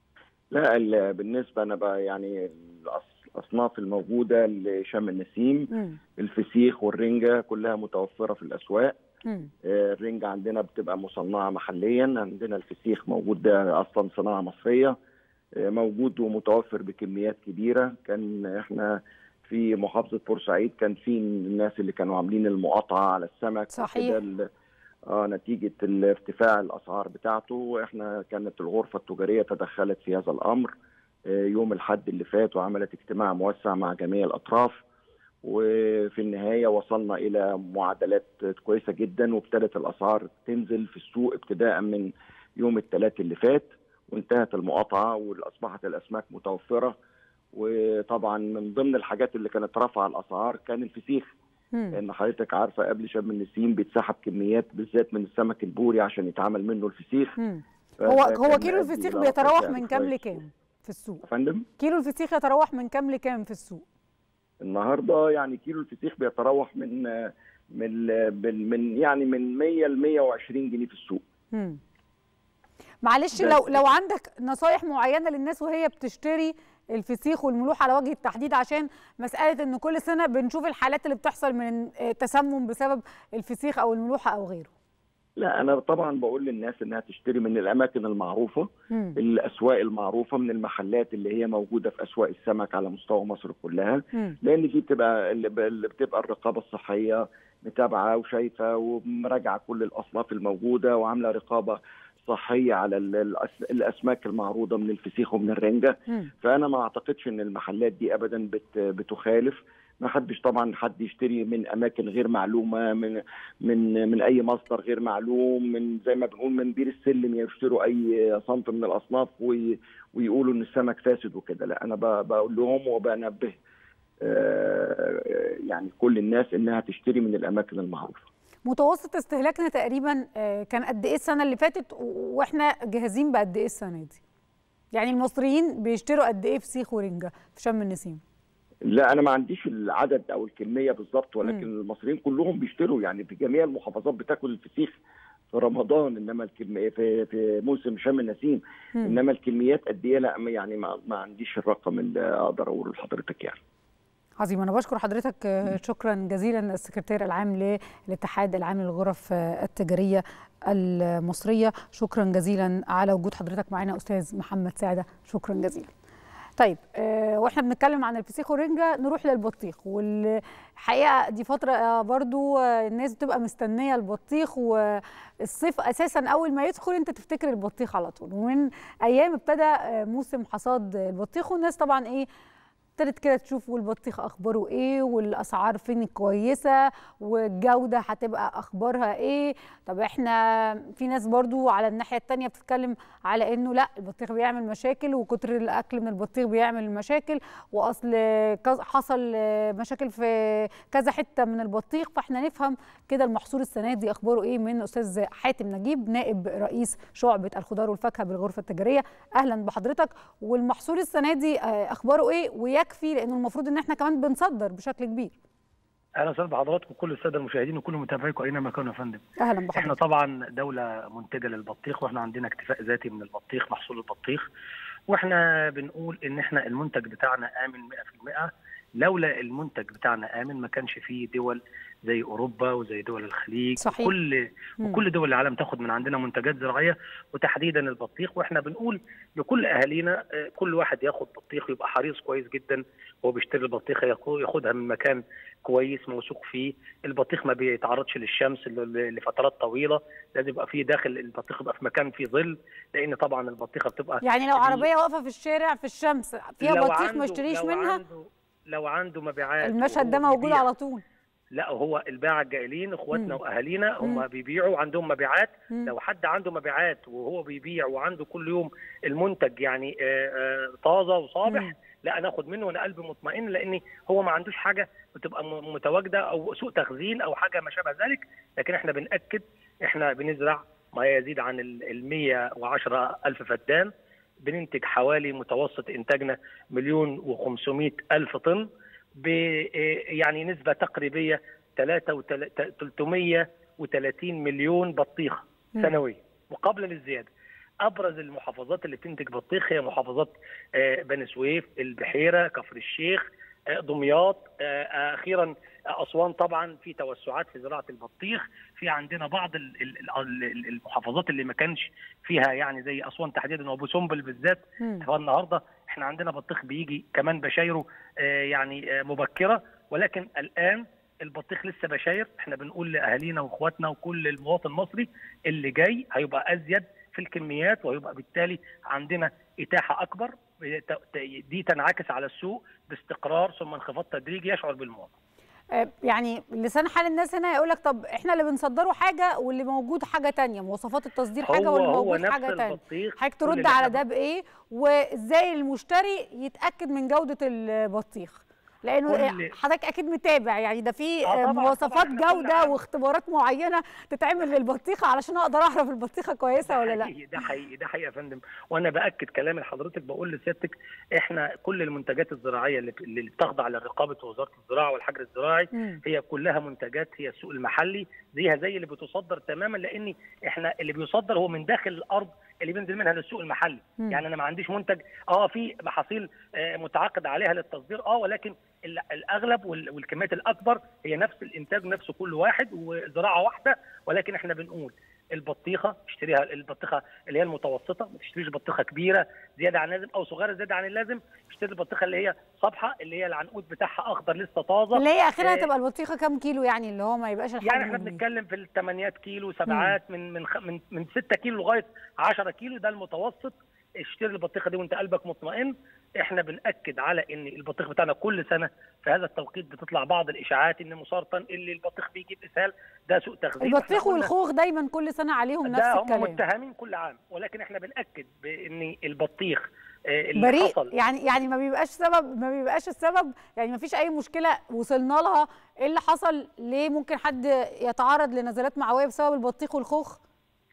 لا بالنسبه انا بقى يعني الاصناف الموجوده لشم النسيم م. الفسيخ والرنجه كلها متوفره في الاسواق م. الرنجه عندنا بتبقى مصنعه محليا عندنا الفسيخ موجود ده اصلا صناعه مصريه موجود ومتوفر بكميات كبيره كان احنا في محافظه بورسعيد كان في الناس اللي كانوا عاملين المقاطعه على السمك صحيح اه نتيجه ارتفاع الاسعار بتاعته واحنا كانت الغرفه التجاريه تدخلت في هذا الامر آه يوم الحد اللي فات وعملت اجتماع موسع مع جميع الاطراف وفي النهايه وصلنا الى معادلات كويسه جدا وابتدت الاسعار تنزل في السوق ابتداء من يوم الثلاث اللي فات وانتهت المقاطعه واصبحت الاسماك متوفره وطبعا من ضمن الحاجات اللي كانت رافعه الاسعار كان الفسيخ لان حضرتك عارفه قبل شم النسيم بيتسحب كميات بالذات من السمك البوري عشان يتعمل منه الفسيخ هو هو كيلو الفسيخ بيتراوح من كام لكام في السوق؟ فندم كيلو الفسيخ يتراوح من كام لكام في السوق؟ النهارده يعني كيلو الفسيخ بيتراوح من من من يعني من 100 ل 120 جنيه في السوق. مم. معلش لو لو عندك نصايح معينه للناس وهي بتشتري الفسيخ والملوحه على وجه التحديد عشان مساله ان كل سنه بنشوف الحالات اللي بتحصل من تسمم بسبب الفسيخ او الملوحه او غيره لا انا طبعا بقول للناس انها تشتري من الاماكن المعروفه م. الاسواق المعروفه من المحلات اللي هي موجوده في اسواق السمك على مستوى مصر كلها م. لان دي بتبقى اللي بتبقى الرقابه الصحيه متابعه وشايفه ومراجعه كل الاصناف الموجوده وعامله رقابه صحيه على الاسماك المعروضه من الفسيخ ومن الرنجه م. فانا ما اعتقدش ان المحلات دي ابدا بت بتخالف ما حدش طبعا حد يشتري من اماكن غير معلومه من من من اي مصدر غير معلوم من زي ما بنقول من بير السلم يشتروا اي صنف من الاصناف وي ويقولوا ان السمك فاسد وكده لا انا بقول لهم وبنبه يعني كل الناس انها تشتري من الاماكن المعروفه متوسط استهلاكنا تقريبا كان قد ايه السنه اللي فاتت واحنا جاهزين بقد ايه السنه دي يعني المصريين بيشتروا قد ايه فسيخ ورنجه في شم النسيم لا انا ما عنديش العدد او الكميه بالظبط ولكن م. المصريين كلهم بيشتروا يعني في جميع المحافظات بتاكل الفسيخ في رمضان انما الكمية في في موسم شم النسيم انما الكميات قد ايه لا يعني ما, ما عنديش الرقم اللي اقدر اقوله لحضرتك يعني عظيم انا بشكر حضرتك شكرا جزيلا السكرتير العام للاتحاد العام للغرف التجاريه المصريه شكرا جزيلا على وجود حضرتك معنا استاذ محمد سعده شكرا جزيلا طيب آه واحنا بنتكلم عن الفسيخ والرنجه نروح للبطيخ والحقيقه دي فتره برضو الناس بتبقى مستنيه البطيخ والصيف اساسا اول ما يدخل انت تفتكر البطيخ على طول ومن ايام ابتدى موسم حصاد البطيخ والناس طبعا ايه ابتدت كده تشوف والبطيخ اخباره ايه والاسعار فين كويسه والجوده هتبقى اخبارها ايه طب احنا في ناس برضو على الناحيه الثانيه بتتكلم على انه لا البطيخ بيعمل مشاكل وكتر الاكل من البطيخ بيعمل مشاكل واصل حصل مشاكل في كذا حته من البطيخ فاحنا نفهم كده المحصول السنه دي اخباره ايه من استاذ حاتم نجيب نائب رئيس شعبه الخضار والفاكهه بالغرفه التجاريه اهلا بحضرتك والمحصول السنه دي اخباره ايه ويا يكفي لانه المفروض ان احنا كمان بنصدر بشكل كبير اهلا وسهلا بحضراتكم وكل الساده المشاهدين وكل متابعيكم اينما كانوا يا فندم اهلا بحضرتك احنا طبعا دوله منتجه للبطيخ واحنا عندنا اكتفاء ذاتي من البطيخ محصول البطيخ واحنا بنقول ان احنا المنتج بتاعنا امن 100% لولا المنتج بتاعنا امن ما كانش فيه دول زي اوروبا وزي دول الخليج صحيح. وكل وكل دول العالم تاخد من عندنا منتجات زراعيه وتحديدا البطيخ واحنا بنقول لكل اهالينا كل واحد ياخد بطيخ يبقى حريص كويس جدا وهو بيشتري البطيخه ياخدها من مكان كويس موثوق فيه البطيخ ما بيتعرضش للشمس لفترات طويله لازم يبقى فيه داخل البطيخ يبقى في مكان فيه ظل لان طبعا البطيخه بتبقى يعني لو عربيه واقفه في الشارع في الشمس فيها بطيخ ما اشتريش لو منها عنده لو عنده مبيعات المشهد ده موجود على طول لا هو الباعة الجائلين اخواتنا واهالينا هم بيبيعوا عندهم مبيعات مم. لو حد عنده مبيعات وهو بيبيع وعنده كل يوم المنتج يعني آه، آه، طازه وصابح مم. لا ناخد منه وانا قلبي مطمئن لان هو ما عندوش حاجه بتبقى م- متواجده او سوء تخزين او حاجه ما شابه ذلك لكن احنا بناكد احنا بنزرع ما يزيد عن ال 110 الف فدان بننتج حوالي متوسط انتاجنا مليون و500 الف طن ب يعني نسبه تقريبيه 330 مليون بطيخه مم. سنويا وقبل للزياده ابرز المحافظات اللي بتنتج بطيخ هي محافظات آه، بني سويف البحيره كفر الشيخ آه، دمياط آه، آه، اخيرا آه، اسوان طبعا في توسعات في زراعه البطيخ في عندنا بعض ال- ال- ال- ال- المحافظات اللي ما كانش فيها يعني زي اسوان تحديدا وابو سمبل بالذات مم. فالنهارده احنا عندنا بطيخ بيجي كمان بشايره آه، يعني آه، مبكره ولكن الان البطيخ لسه بشاير احنا بنقول لاهالينا واخواتنا وكل المواطن المصري اللي جاي هيبقى ازيد في الكميات وهيبقى بالتالي عندنا اتاحه اكبر ت- ت- دي تنعكس على السوق باستقرار ثم انخفاض تدريجي يشعر بالمواطن آه، يعني لسان حال الناس هنا يقول لك طب احنا اللي بنصدره حاجه واللي موجود حاجه تانية مواصفات التصدير حاجه هو واللي هو موجود نفس حاجه تانية البطيخ حضرتك كل ترد اللي على احنا ده بايه وازاي المشتري يتاكد من جوده البطيخ لانه كل- حضرتك اكيد متابع يعني ده في آه طبعاً، مواصفات طبعاً، إحنا كل جوده عام- واختبارات معينه تتعمل للبطيخه علشان اقدر اعرف البطيخه كويسه ده ولا لا حقيقي ده حقيقي ده حقيقي يا فندم وانا باكد كلام لحضرتك بقول لسيادتك احنا كل المنتجات الزراعيه اللي اللي بتخضع لرقابه وزاره الزراعه والحجر الزراعي مم. هي كلها منتجات هي السوق المحلي زيها زي اللي بتصدر تماما لان احنا اللي بيصدر هو من داخل الارض اللي بينزل منها للسوق المحلي مم. يعني انا ما عنديش منتج اه في محاصيل آه، متعاقد عليها للتصدير اه ولكن ال- الاغلب وال- والكميات الاكبر هي نفس الانتاج نفس كل واحد وزراعه واحده ولكن احنا بنقول البطيخه اشتريها البطيخه اللي هي المتوسطه ما تشتريش بطيخه كبيره زياده عن اللازم او صغيره زياده عن اللازم اشتري البطيخه اللي هي صبحه اللي هي العنقود بتاعها اخضر لسه طازه اللي هي اخرها آه، تبقى البطيخه كام كيلو يعني اللي هو ما يبقاش الحجم يعني احنا ال- بنتكلم في الثمانيات كيلو سبعات من من خ- من من 6 كيلو لغايه 10 كيلو ده المتوسط اشتري البطيخه دي وانت قلبك مطمئن احنا بناكد على ان البطيخ بتاعنا كل سنه في هذا التوقيت بتطلع بعض الاشاعات ان مسرطن اللي البطيخ بيجيب اسهال ده سوء تخزين البطيخ إحنا قلنا والخوخ دايما كل سنه عليهم نفس ده هم الكلام متهمين كل عام ولكن احنا بناكد بان البطيخ آه، اللي بريء حصل يعني يعني ما بيبقاش سبب ما بيبقاش السبب يعني ما فيش اي مشكله وصلنا لها ايه اللي حصل ليه ممكن حد يتعرض لنزلات معويه بسبب البطيخ والخوخ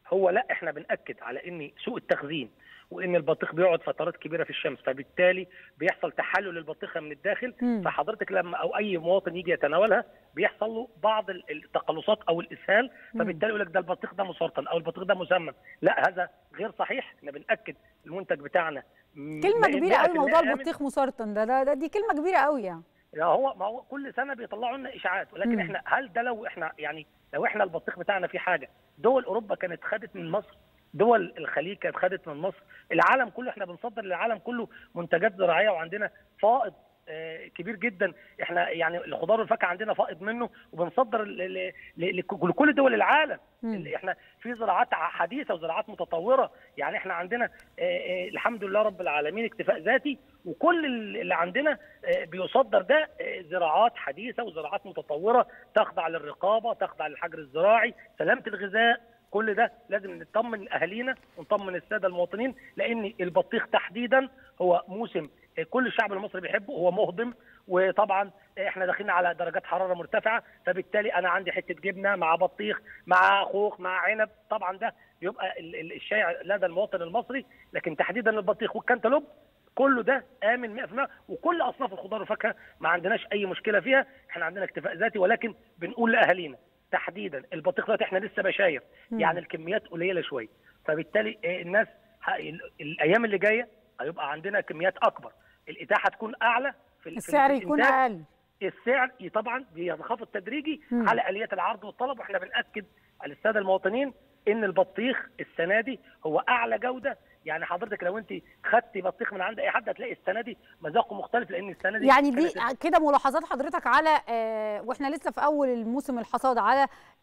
هو لا احنا بناكد على ان سوء التخزين وان البطيخ بيقعد فترات كبيره في الشمس فبالتالي بيحصل تحلل البطيخه من الداخل مم. فحضرتك لما او اي مواطن يجي يتناولها بيحصل له بعض ال- التقلصات او الاسهال فبالتالي يقول لك ده البطيخ ده مسرطن او البطيخ ده مسمم لا هذا غير صحيح احنا بناكد المنتج بتاعنا م- كلمه مئة- كبيره قوي 100% موضوع آمن. البطيخ مسرطن ده, ده, ده دي كلمه كبيره قوي يعني لا هو ما هو كل سنه بيطلعوا لنا اشاعات ولكن مم. احنا هل ده لو احنا يعني لو احنا البطيخ بتاعنا فيه حاجه دول اوروبا كانت خدت من مصر دول الخليج كانت خدت من مصر العالم كله احنا بنصدر للعالم كله منتجات زراعيه وعندنا فائض آه، كبير جدا احنا يعني الخضار والفاكهه عندنا فائض منه وبنصدر ل- ل- ل- لك- لكل دول العالم مم. اللي احنا في زراعات ع- حديثه وزراعات متطوره يعني احنا عندنا آه، آه، الحمد لله رب العالمين اكتفاء ذاتي وكل اللي عندنا آه، بيصدر ده آه، زراعات حديثه وزراعات متطوره تخضع للرقابه تخضع للحجر الزراعي سلامه الغذاء كل ده لازم نطمن اهالينا ونطمن الساده المواطنين لان البطيخ تحديدا هو موسم آه، كل الشعب المصري بيحبه هو مهضم وطبعا احنا داخلين على درجات حراره مرتفعه فبالتالي انا عندي حته جبنه مع بطيخ مع خوخ مع عنب طبعا ده بيبقى ال- ال- الشائع لدى المواطن المصري لكن تحديدا البطيخ والكنتالوب كله ده امن 100% وكل اصناف الخضار والفاكهه ما عندناش اي مشكله فيها احنا عندنا اكتفاء ذاتي ولكن بنقول لاهالينا تحديدا البطيخ دلوقتي احنا لسه بشاير مم. يعني الكميات قليله شويه فبالتالي آه، الناس ه- ال- الايام اللي جايه هيبقى عندنا كميات اكبر الاتاحه تكون اعلى في ال- في السعر يكون الإنتاج. اقل السعر طبعا بينخفض تدريجي مم. على اليات العرض والطلب واحنا بناكد على الساده المواطنين ان البطيخ السنه دي هو اعلى جوده يعني حضرتك لو انت خدتي بطيخ من عند اي حد هتلاقي السنه دي مذاقه مختلف لان السنه دي يعني دي كانت كده ملاحظات حضرتك على آه، واحنا لسه في اول الموسم الحصاد على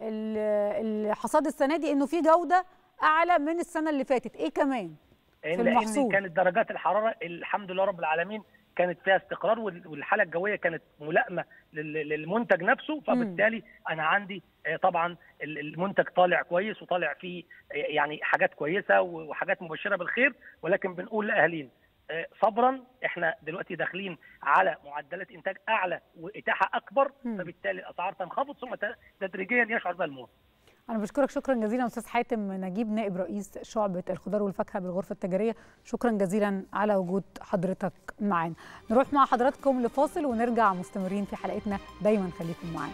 ال- الحصاد السنه دي انه في جوده اعلى من السنه اللي فاتت ايه كمان لان في لأن المحصول. كانت درجات الحراره الحمد لله رب العالمين كانت فيها استقرار وال- والحاله الجويه كانت ملائمه لل- للمنتج نفسه فبالتالي انا عندي آه، طبعا ال- المنتج طالع كويس وطالع فيه آه، يعني حاجات كويسه وحاجات مبشره بالخير ولكن بنقول لاهالينا آه، صبرا احنا دلوقتي داخلين على معدلات انتاج اعلى واتاحه اكبر مم. فبالتالي الاسعار تنخفض ثم ت- تدريجيا يشعر بها المواطن انا بشكرك شكرا جزيلا استاذ حاتم نجيب نائب رئيس شعبه الخضار والفاكهه بالغرفه التجاريه شكرا جزيلا على وجود حضرتك معانا نروح مع حضراتكم لفاصل ونرجع مستمرين في حلقتنا دايما خليكم معانا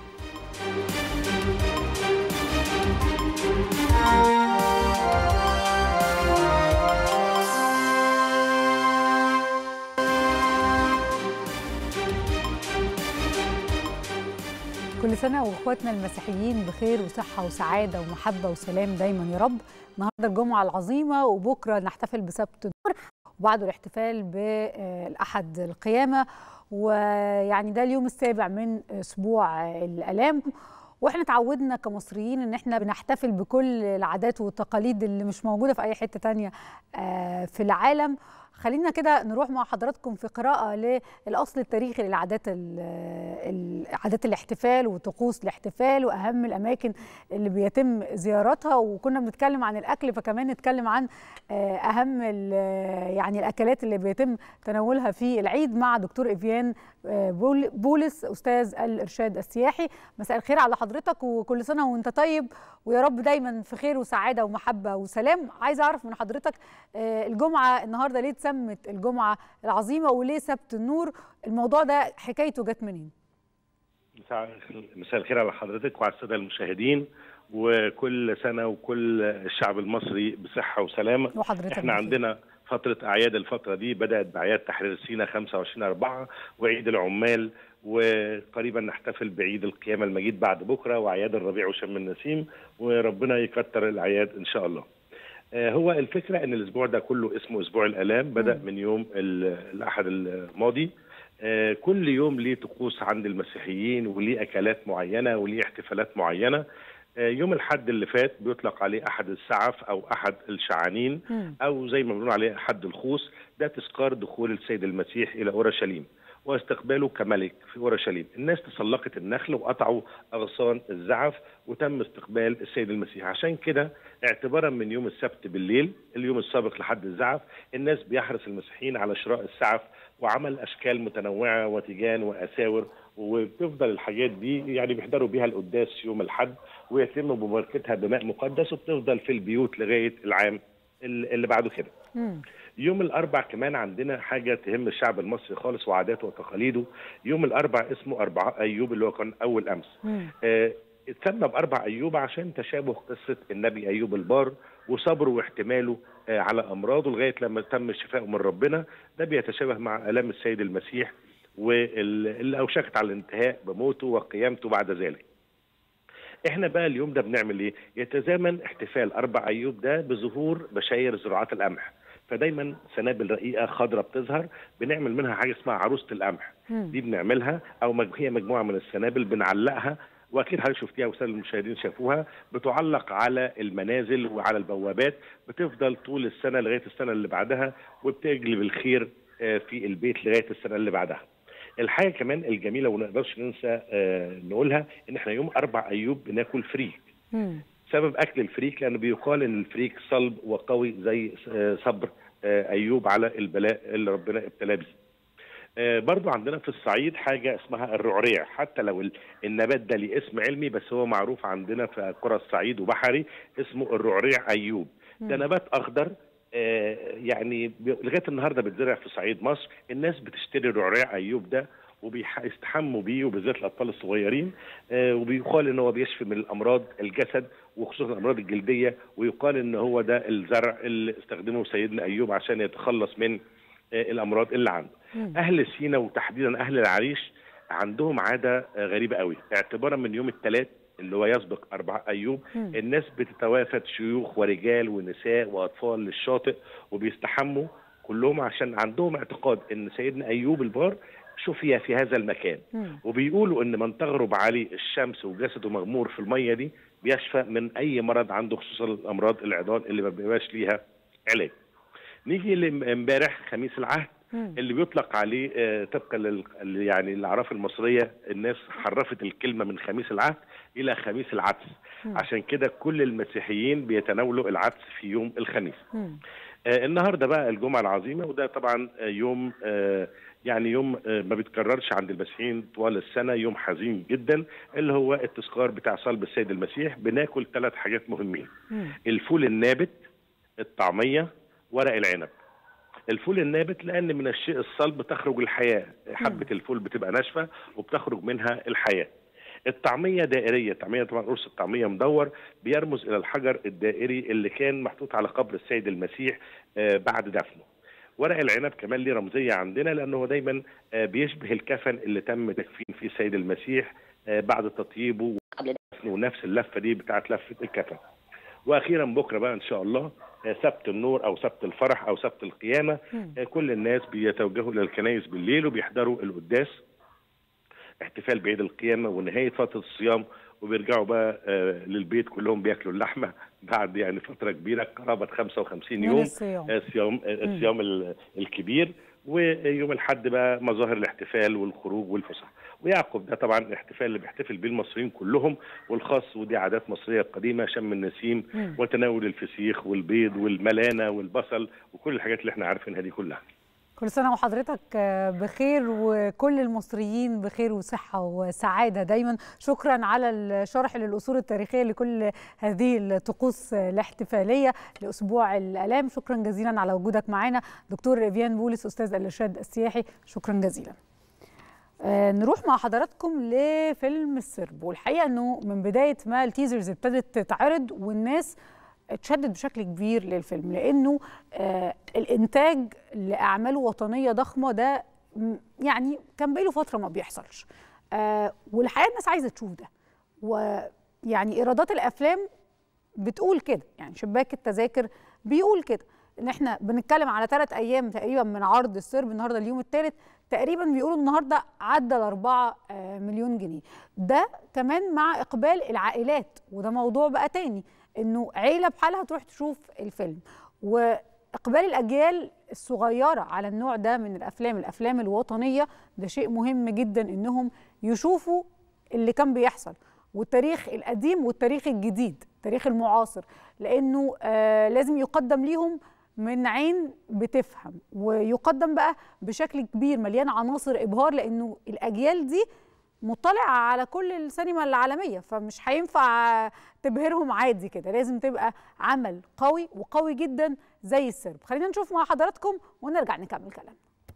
كل سنة وإخواتنا المسيحيين بخير وصحة وسعادة ومحبة وسلام دايما يا رب النهاردة الجمعة العظيمة وبكرة نحتفل بسبت النور وبعده الاحتفال بالأحد القيامة ويعني ده اليوم السابع من أسبوع الآلام واحنا اتعودنا كمصريين ان احنا بنحتفل بكل العادات والتقاليد اللي مش موجوده في اي حته تانية آه، في العالم خلينا كده نروح مع حضراتكم في قراءة للأصل التاريخي للعادات ال- ال- عادات الاحتفال وطقوس الاحتفال وأهم الأماكن اللي بيتم زيارتها وكنا بنتكلم عن الأكل فكمان نتكلم عن آه، أهم ال- يعني الأكلات اللي بيتم تناولها في العيد مع دكتور إيفيان آه، بول- بولس أستاذ الإرشاد السياحي مساء الخير على حضرتك وكل سنة وأنت طيب ويا رب دايما في خير وسعادة ومحبة وسلام عايزة أعرف من حضرتك آه، الجمعة النهاردة ليه اتسمت الجمعة العظيمة وليه سبت النور الموضوع ده حكايته جت منين مساء مساء الخير على حضرتك وعلى الساده المشاهدين وكل سنه وكل الشعب المصري بصحه وسلامه وحضرتك احنا بخير. عندنا فتره اعياد الفتره دي بدات باعياد تحرير سيناء 25 4 وعيد العمال وقريبا نحتفل بعيد القيامه المجيد بعد بكره واعياد الربيع وشم النسيم وربنا يكتر الاعياد ان شاء الله آه، هو الفكره ان الاسبوع ده كله اسمه اسبوع الالام بدا مم. من يوم ال- الاحد الماضي آه، كل يوم ليه طقوس عند المسيحيين وليه اكلات معينه وليه احتفالات معينه آه، يوم الحد اللي فات بيطلق عليه احد السعف او احد الشعانين مم. او زي ما بنقول عليه حد الخوص ده تذكار دخول السيد المسيح الى اورشليم واستقباله كملك في اورشليم الناس تسلقت النخل وقطعوا اغصان الزعف وتم استقبال السيد المسيح عشان كده اعتبارا من يوم السبت بالليل اليوم السابق لحد الزعف الناس بيحرص المسيحيين على شراء السعف وعمل اشكال متنوعه وتيجان واساور وبتفضل الحاجات دي يعني بيحضروا بيها القداس يوم الحد ويتم مباركتها بماء مقدس وبتفضل في البيوت لغايه العام اللي بعده كده. يوم الاربع كمان عندنا حاجه تهم الشعب المصري خالص وعاداته وتقاليده يوم الاربع اسمه اربع ايوب اللي هو كان اول امس. آه اتسمى باربع ايوب عشان تشابه قصه النبي ايوب البار وصبره واحتماله آه على امراضه لغايه لما تم شفائه من ربنا ده بيتشابه مع الام السيد المسيح واللي اوشكت على الانتهاء بموته وقيامته بعد ذلك. احنا بقى اليوم ده بنعمل ايه؟ يتزامن احتفال اربع ايوب ده بظهور بشاير زراعات القمح. فدايما سنابل رقيقه خضراء بتظهر بنعمل منها حاجه اسمها عروسه القمح. دي بنعملها او هي مجموعه من السنابل بنعلقها واكيد حضرتك شفتيها والساده المشاهدين شافوها بتعلق على المنازل وعلى البوابات بتفضل طول السنه لغايه السنه اللي بعدها وبتجلب الخير في البيت لغايه السنه اللي بعدها. الحاجه كمان الجميله وما نقدرش ننسى نقولها ان احنا يوم اربع ايوب بناكل فريك. سبب اكل الفريك لانه بيقال ان الفريك صلب وقوي زي صبر ايوب على البلاء اللي ربنا ابتلاه بيه. برضو عندنا في الصعيد حاجة اسمها الرعريع حتى لو النبات ده ليه اسم علمي بس هو معروف عندنا في قرى الصعيد وبحري اسمه الرعريع أيوب ده نبات أخضر يعني لغاية النهاردة بتزرع في صعيد مصر الناس بتشتري الرعريع أيوب ده وبيستحموا بيه وبالذات الاطفال الصغيرين آه وبيقال ان هو بيشفي من الامراض الجسد وخصوصا الامراض الجلديه ويقال ان هو ده الزرع اللي استخدمه سيدنا ايوب عشان يتخلص من آه الامراض اللي عنده. م. اهل سينا وتحديدا اهل العريش عندهم عاده آه غريبه قوي اعتبارا من يوم الثلاث اللي هو يسبق أربعة أيوب م. الناس بتتوافد شيوخ ورجال ونساء وأطفال للشاطئ وبيستحموا كلهم عشان عندهم اعتقاد ان سيدنا ايوب البار شفي في هذا المكان مم. وبيقولوا ان من تغرب عليه الشمس وجسده مغمور في الميه دي بيشفى من اي مرض عنده خصوصا الامراض العظام اللي ما بيبقاش ليها علاج. نيجي لامبارح خميس العهد مم. اللي بيطلق عليه آه طبقا لل يعني الاعراف المصريه الناس حرفت الكلمه من خميس العهد الى خميس العدس مم. عشان كده كل المسيحيين بيتناولوا العدس في يوم الخميس. مم. آه النهارده بقى الجمعه العظيمه وده طبعا آه يوم آه يعني يوم ما بيتكررش عند المسيحيين طوال السنه يوم حزين جدا اللي هو التذكار بتاع صلب السيد المسيح بناكل ثلاث حاجات مهمين مم. الفول النابت الطعميه ورق العنب الفول النابت لان من الشيء الصلب تخرج الحياه حبه مم. الفول بتبقى ناشفه وبتخرج منها الحياه الطعميه دائريه الطعميه طبعا قرص الطعميه مدور بيرمز الى الحجر الدائري اللي كان محطوط على قبر السيد المسيح بعد دفنه ورق العنب كمان ليه رمزيه عندنا لانه هو دايما بيشبه الكفن اللي تم تكفين فيه السيد المسيح بعد تطييبه ونفس اللفه دي بتاعت لفه الكفن. واخيرا بكره بقى ان شاء الله سبت النور او سبت الفرح او سبت القيامه كل الناس بيتوجهوا للكنائس بالليل وبيحضروا القداس احتفال بعيد القيامه ونهايه فتره الصيام وبيرجعوا بقى آه للبيت كلهم بياكلوا اللحمه بعد يعني فتره كبيره قرابه 55 يوم الصيام الصيام الصيام الكبير ويوم الاحد بقى مظاهر الاحتفال والخروج والفسح ويعقب ده طبعا الاحتفال اللي بيحتفل بيه المصريين كلهم والخاص ودي عادات مصريه قديمه شم النسيم م. وتناول الفسيخ والبيض والملانه والبصل وكل الحاجات اللي احنا عارفينها دي كلها كل سنة وحضرتك بخير وكل المصريين بخير وصحة وسعادة دايما شكرا على الشرح للأصول التاريخية لكل هذه الطقوس الاحتفالية لأسبوع الآلام شكرا جزيلا على وجودك معنا دكتور إفيان بولس أستاذ الإرشاد السياحي شكرا جزيلا نروح مع حضراتكم لفيلم السرب والحقيقة أنه من بداية ما التيزرز ابتدت تتعرض والناس اتشدد بشكل كبير للفيلم لانه آه الانتاج لاعمال وطنيه ضخمه ده يعني كان بقاله فتره ما بيحصلش آه والحقيقه الناس عايزه تشوف ده ويعني ايرادات الافلام بتقول كده يعني شباك التذاكر بيقول كده ان احنا بنتكلم على ثلاث ايام تقريبا من عرض السرب النهارده اليوم الثالث تقريبا بيقولوا النهارده عدى ال 4 مليون جنيه ده كمان مع اقبال العائلات وده موضوع بقى تاني انه عيله بحالها تروح تشوف الفيلم اقبال الاجيال الصغيره على النوع ده من الافلام الافلام الوطنيه ده شيء مهم جدا انهم يشوفوا اللي كان بيحصل والتاريخ القديم والتاريخ الجديد التاريخ المعاصر لانه آه لازم يقدم ليهم من عين بتفهم ويقدم بقى بشكل كبير مليان عناصر ابهار لانه الاجيال دي مطلعه على كل السينما العالميه فمش هينفع تبهرهم عادي كده لازم تبقى عمل قوي وقوي جدا زي السرب خلينا نشوف مع حضراتكم ونرجع نكمل كلامنا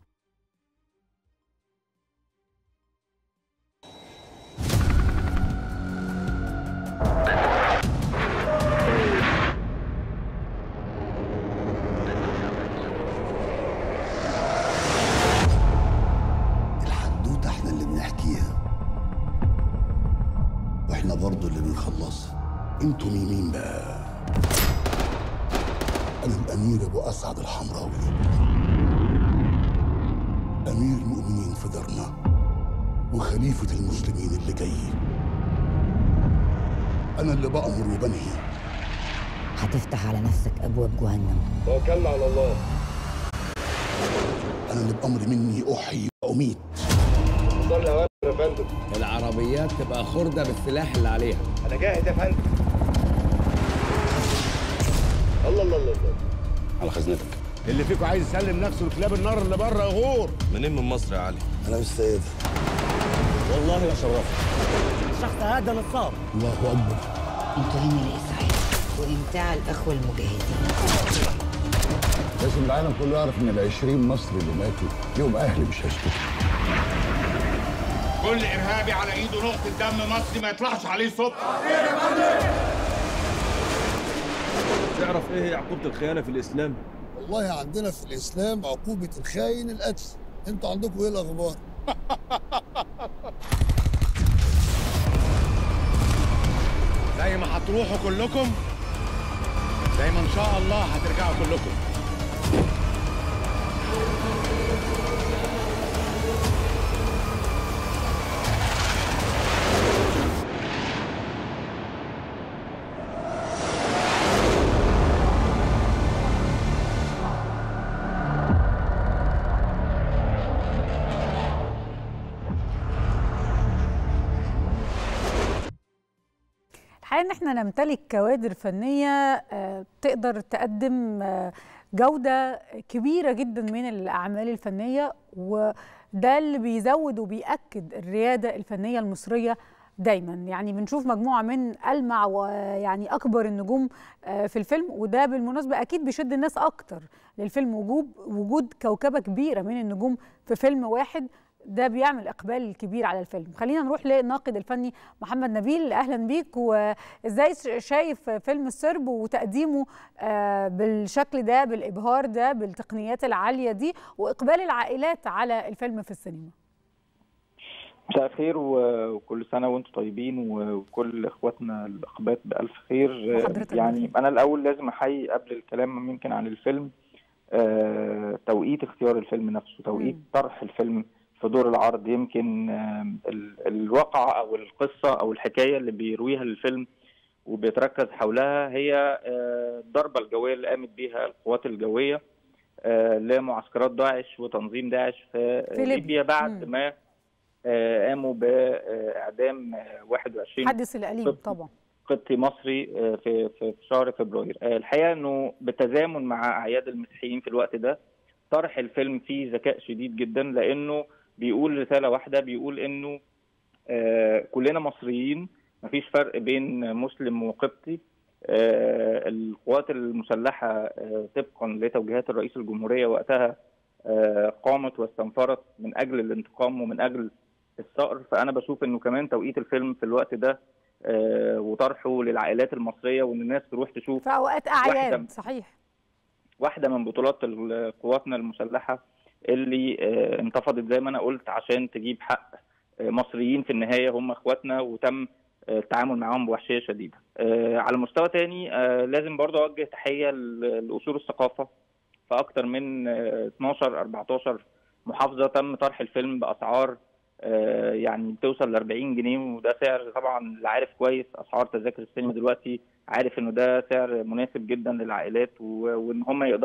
الحدوته احنا اللي بنحكيها واحنا برضه اللي بنخلصها انتوا مين بقى انا الامير ابو اسعد الحمراوي امير المؤمنين في دارنا وخليفه المسلمين اللي جاي انا اللي بامر وبنهي هتفتح على نفسك ابواب جهنم توكلنا على الله انا اللي بامر مني احيي واميت صلي على يا فندم العربيات تبقى خردة بالسلاح اللي عليها انا جاهز يا فندم الله الله الله الله على خزنتك اللي فيكم عايز يسلم نفسه لكلاب النار اللي بره يغور منين من مصر يا علي انا مش سيد والله لا شرفت الشخص هذا نصاب الله اكبر انتوا هنا لاسعاف وامتاع الاخوه المجاهدين لازم العالم كله يعرف ان ال 20 مصري اللي ماتوا ليهم اهل مش هشتكي كل ارهابي على ايده نقطه دم مصري ما يطلعش عليه صوت تعرف ايه هي عقوبه الخيانه في الاسلام والله عندنا في الاسلام عقوبه الخاين القتل انتوا عندكم ايه الاخبار زي ما هتروحوا كلكم زي ما ان شاء الله هترجعوا كلكم الحقيقه ان احنا نمتلك كوادر فنيه آه، تقدر تقدم آه، جوده كبيره جدا من الاعمال الفنيه وده اللي بيزود وبيأكد الرياده الفنيه المصريه دايما يعني بنشوف مجموعه من المع ويعني اكبر النجوم آه، في الفيلم وده بالمناسبه اكيد بيشد الناس اكتر للفيلم وجود وجود كوكبه كبيره من النجوم في فيلم واحد ده بيعمل اقبال كبير على الفيلم خلينا نروح للناقد الفني محمد نبيل اهلا بيك وازاي شايف فيلم السرب وتقديمه آه، بالشكل ده بالابهار ده بالتقنيات العاليه دي واقبال العائلات على الفيلم في السينما مساء الخير و- وكل سنة وانتم طيبين وكل اخواتنا الاقباط بألف خير وحضرتك يعني انا الاول لازم احيي قبل الكلام يمكن عن الفيلم آه، توقيت اختيار الفيلم نفسه توقيت طرح الفيلم في دور العرض يمكن آم، ال- الواقعة او القصة او الحكاية اللي بيرويها الفيلم وبيتركز حولها هي آه، الضربة الجوية اللي قامت بيها القوات الجوية آه، لمعسكرات داعش وتنظيم داعش في في ليبيا. ليبيا بعد مم. ما آه، قاموا باعدام آه، 21 حدث الأليم طبعا قبطي مصري آه، في في في شهر فبراير آه، الحقيقه انه بالتزامن مع اعياد المسيحيين في الوقت ده طرح الفيلم فيه ذكاء شديد جدا لانه بيقول رساله واحده بيقول انه آه، كلنا مصريين مفيش فرق بين مسلم وقبطي آه، القوات المسلحه آه، طبقا لتوجيهات الرئيس الجمهوريه وقتها آه، قامت واستنفرت من اجل الانتقام ومن اجل الثأر فانا بشوف انه كمان توقيت الفيلم في الوقت ده آه، وطرحه للعائلات المصريه وان الناس تروح تشوف في اوقات واحدة- اعياد صحيح واحده من بطولات ال- قواتنا المسلحه اللي آه، انتفضت زي ما انا قلت عشان تجيب حق آه، مصريين في النهايه هم اخواتنا وتم آه، التعامل معاهم بوحشيه شديده. آه، على مستوى تاني آه، لازم برضه اوجه تحيه ل- لاصول الثقافه في اكتر من آه، 12 14 محافظه تم طرح الفيلم باسعار آه، يعني بتوصل ل 40 جنيه وده سعر طبعا اللي عارف كويس اسعار تذاكر السينما دلوقتي عارف انه ده سعر مناسب جدا للعائلات و- وان هم يقدروا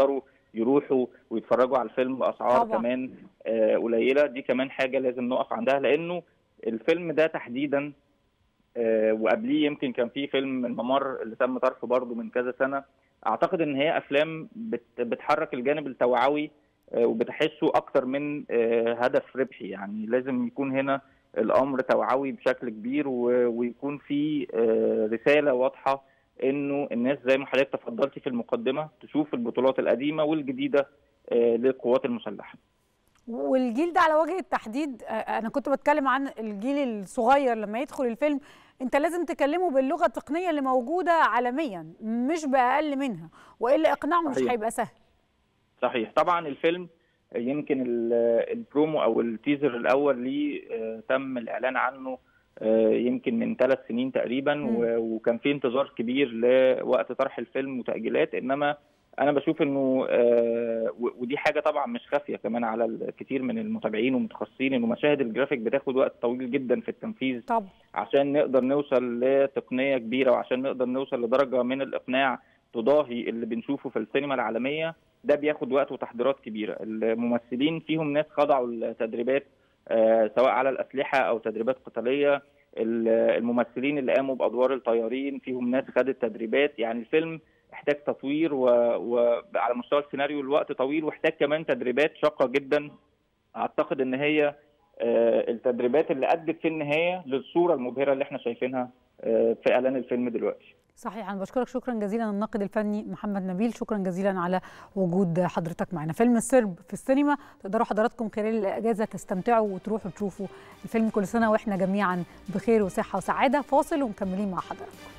يروحوا ويتفرجوا على الفيلم باسعار طبعاً. كمان آه، قليله دي كمان حاجه لازم نقف عندها لانه الفيلم ده تحديدا آه، وقبليه يمكن كان في فيلم الممر اللي تم طرحه برضه من كذا سنه اعتقد ان هي افلام بت- بتحرك الجانب التوعوي آه، وبتحسه اكتر من آه، هدف ربحي يعني لازم يكون هنا الامر توعوي بشكل كبير و- ويكون في آه، رساله واضحه انه الناس زي ما حضرتك تفضلتي في المقدمه تشوف البطولات القديمه والجديده آه، للقوات المسلحه والجيل ده على وجه التحديد آه، انا كنت بتكلم عن الجيل الصغير لما يدخل الفيلم انت لازم تكلمه باللغه التقنيه اللي موجوده عالميا مش باقل منها والا اقناعه مش صحيح. هيبقى سهل صحيح طبعا الفيلم يمكن ال- البرومو او التيزر الاول ليه آه، تم الاعلان عنه آه، يمكن من ثلاث سنين تقريبا مم. و- وكان في انتظار كبير لوقت طرح الفيلم وتاجيلات انما انا بشوف انه آه، و- ودي حاجه طبعا مش خافيه كمان على الكثير من المتابعين والمتخصصين انه مشاهد الجرافيك بتاخد وقت طويل جدا في التنفيذ طبعا عشان نقدر نوصل لتقنيه كبيره وعشان نقدر نوصل لدرجه من الاقناع تضاهي اللي بنشوفه في السينما العالميه ده بياخد وقت وتحضيرات كبيره الممثلين فيهم ناس خضعوا لتدريبات آه، سواء على الاسلحه او تدريبات قتاليه ال- الممثلين اللي قاموا بادوار الطيارين فيهم ناس خدت تدريبات يعني الفيلم احتاج تطوير وعلى مستوى السيناريو الوقت طويل واحتاج كمان تدريبات شاقه جدا اعتقد ان هي آه، التدريبات اللي ادت في النهايه للصوره المبهره اللي احنا شايفينها آه، في اعلان الفيلم دلوقتي صحيح انا بشكرك شكرا جزيلا الناقد الفني محمد نبيل شكرا جزيلا على وجود حضرتك معنا فيلم السرب في السينما تقدروا حضراتكم خلال الاجازه تستمتعوا وتروحوا تشوفوا الفيلم كل سنه واحنا جميعا بخير وصحه وسعاده فاصل ومكملين مع حضراتكم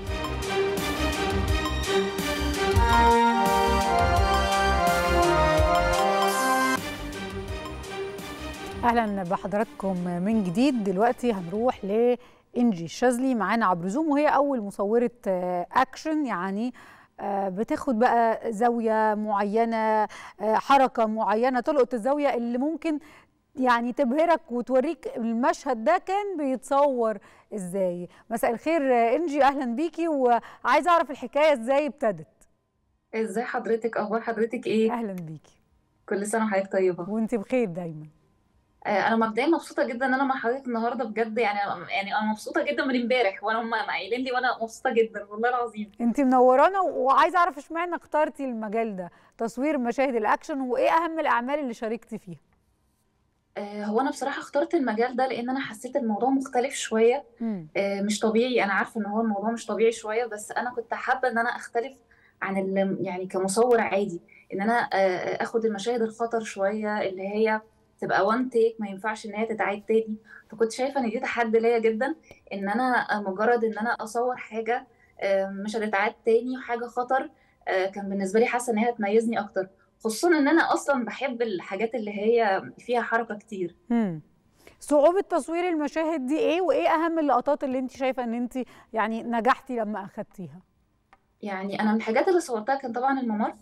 اهلا بحضراتكم من جديد دلوقتي هنروح لانجي الشاذلي معانا عبر زوم وهي اول مصوره آه، اكشن يعني آه، بتاخد بقى زاويه معينه آه، حركه معينه تلقط الزاويه اللي ممكن يعني تبهرك وتوريك المشهد ده كان بيتصور ازاي مساء الخير آه، انجي اهلا بيكي وعايزه اعرف الحكايه ازاي ابتدت ازاي حضرتك اخبار حضرتك ايه اهلا بيكي كل سنه وحضرتك طيبه وانت بخير دايما آه، انا مبدئيا مبسوطه جدا ان انا مع حضرتك النهارده بجد يعني يعني انا مبسوطه جدا من امبارح وانا هم قايلين لي وانا مبسوطه جدا والله العظيم انت منورانا وعايزه اعرف اشمعنى اخترتي المجال ده تصوير مشاهد الاكشن وايه اهم الاعمال اللي شاركتي فيها آه، هو انا بصراحه اخترت المجال ده لان انا حسيت الموضوع مختلف شويه مم. آه، مش طبيعي انا عارفه ان هو الموضوع مش طبيعي شويه بس انا كنت حابه ان انا اختلف عن ال- يعني كمصور عادي ان انا آه، اخد المشاهد الخطر شويه اللي هي تبقى وان تيك ما ينفعش ان هي تتعاد تاني فكنت شايفه ان دي تحدي ليا جدا ان انا مجرد ان انا اصور حاجه آه، مش هتتعاد تاني وحاجه خطر آه، كان بالنسبه لي حاسه ان هي هتميزني اكتر خصوصا ان انا اصلا بحب الحاجات اللي هي فيها حركه كتير مم. صعوبة تصوير المشاهد دي ايه وايه اهم اللقطات اللي انت شايفة ان انت يعني نجحتي لما اخدتيها يعني انا من الحاجات اللي صورتها كان طبعا الممر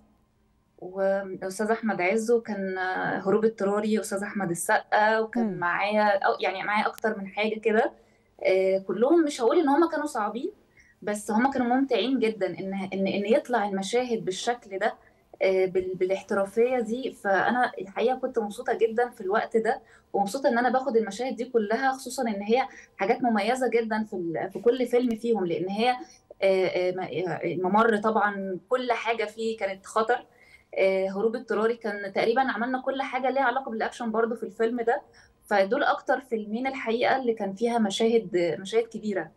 واستاذ احمد عز وكان آه، هروب اضطراري واستاذ احمد السقا وكان مم. معايا أو يعني معايا اكتر من حاجه كده آه، كلهم مش هقول ان هم كانوا صعبين بس هم كانوا ممتعين جدا ان ان ان يطلع المشاهد بالشكل ده آه، بال- بالاحترافيه دي فانا الحقيقه كنت مبسوطه جدا في الوقت ده ومبسوطه ان انا باخد المشاهد دي كلها خصوصا ان هي حاجات مميزه جدا في ال- في كل فيلم فيهم لان هي آه، آه، م- آه، الممر طبعا كل حاجه فيه كانت خطر آه، هروب اضطراري كان تقريبا عملنا كل حاجه ليها علاقه بالاكشن برضو في الفيلم ده فدول اكتر فيلمين الحقيقه اللي كان فيها مشاهد مشاهد كبيره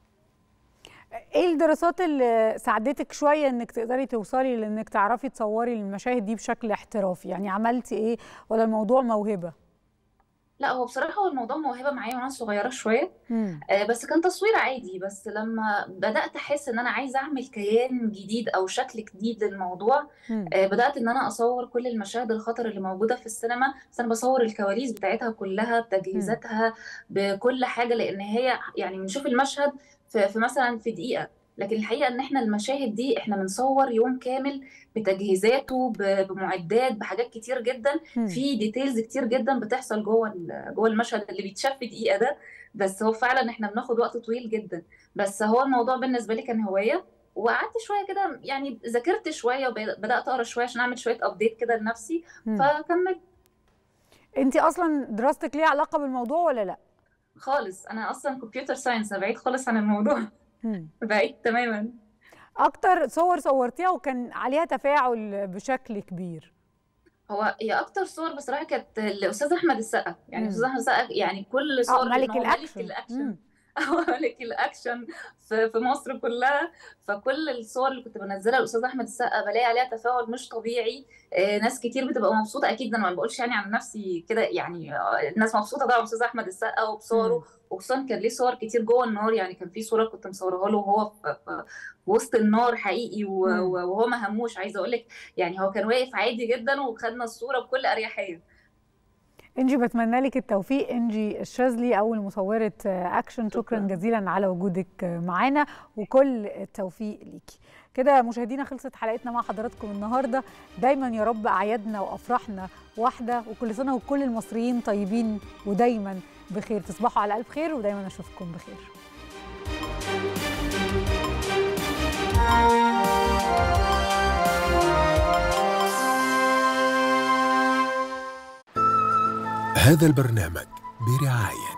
ايه الدراسات اللي ساعدتك شوية انك تقدري توصلي لانك تعرفي تصوري المشاهد دي بشكل احترافي يعني عملتي ايه ولا الموضوع موهبة لا هو بصراحه هو الموضوع موهبه معايا وانا صغيره شويه مم. آه، بس كان تصوير عادي بس لما بدات احس ان انا عايزه اعمل كيان جديد او شكل جديد للموضوع مم. آه، بدات ان انا اصور كل المشاهد الخطر اللي موجوده في السينما بس انا بصور الكواليس بتاعتها كلها بتجهيزاتها بكل حاجه لان هي يعني بنشوف المشهد في, في مثلا في دقيقه لكن الحقيقه ان احنا المشاهد دي احنا بنصور يوم كامل بتجهيزاته ب- بمعدات بحاجات كتير جدا مم. في ديتيلز كتير جدا بتحصل جوه ال- جوه المشهد اللي بيتشاف في دقيقه ده بس هو فعلا احنا بناخد وقت طويل جدا بس هو الموضوع بالنسبه لي كان هوايه وقعدت شويه كده يعني ذاكرت شويه وبدات اقرا شويه عشان اعمل شويه ابديت كده لنفسي فكملت انت اصلا دراستك ليها علاقه بالموضوع ولا لا خالص انا اصلا كمبيوتر ساينس بعيد خالص عن الموضوع بعيد تماما اكتر صور صورتيها وكان عليها تفاعل بشكل كبير هو هي اكتر صور بصراحه كانت الاستاذ احمد السقا يعني الاستاذ احمد السقا يعني كل صور ملك الاكشن ملك الاكشن ملك الاكشن في في مصر كلها فكل الصور اللي كنت بنزلها الاستاذ احمد السقا بلاقي عليها تفاعل مش طبيعي آه ناس كتير بتبقى مبسوطه اكيد انا ما بقولش يعني عن نفسي كده يعني الناس مبسوطه طبعا باستاذ احمد السقا وبصوره وخصوصا كان ليه صور كتير جوه النار يعني كان في صوره كنت مصورها له وهو في, في وسط النار حقيقي وهو ما هموش عايزه اقول لك يعني هو كان واقف عادي جدا وخدنا الصوره بكل اريحيه انجي بتمنى لك التوفيق انجي الشاذلي اول مصوره اكشن شكرا جزيلا على وجودك معانا وكل التوفيق ليكي كده مشاهدينا خلصت حلقتنا مع حضراتكم النهارده دايما يا رب اعيادنا وافراحنا واحده وكل سنه وكل المصريين طيبين ودايما بخير تصبحوا على الف خير ودايما اشوفكم بخير هذا البرنامج برعاية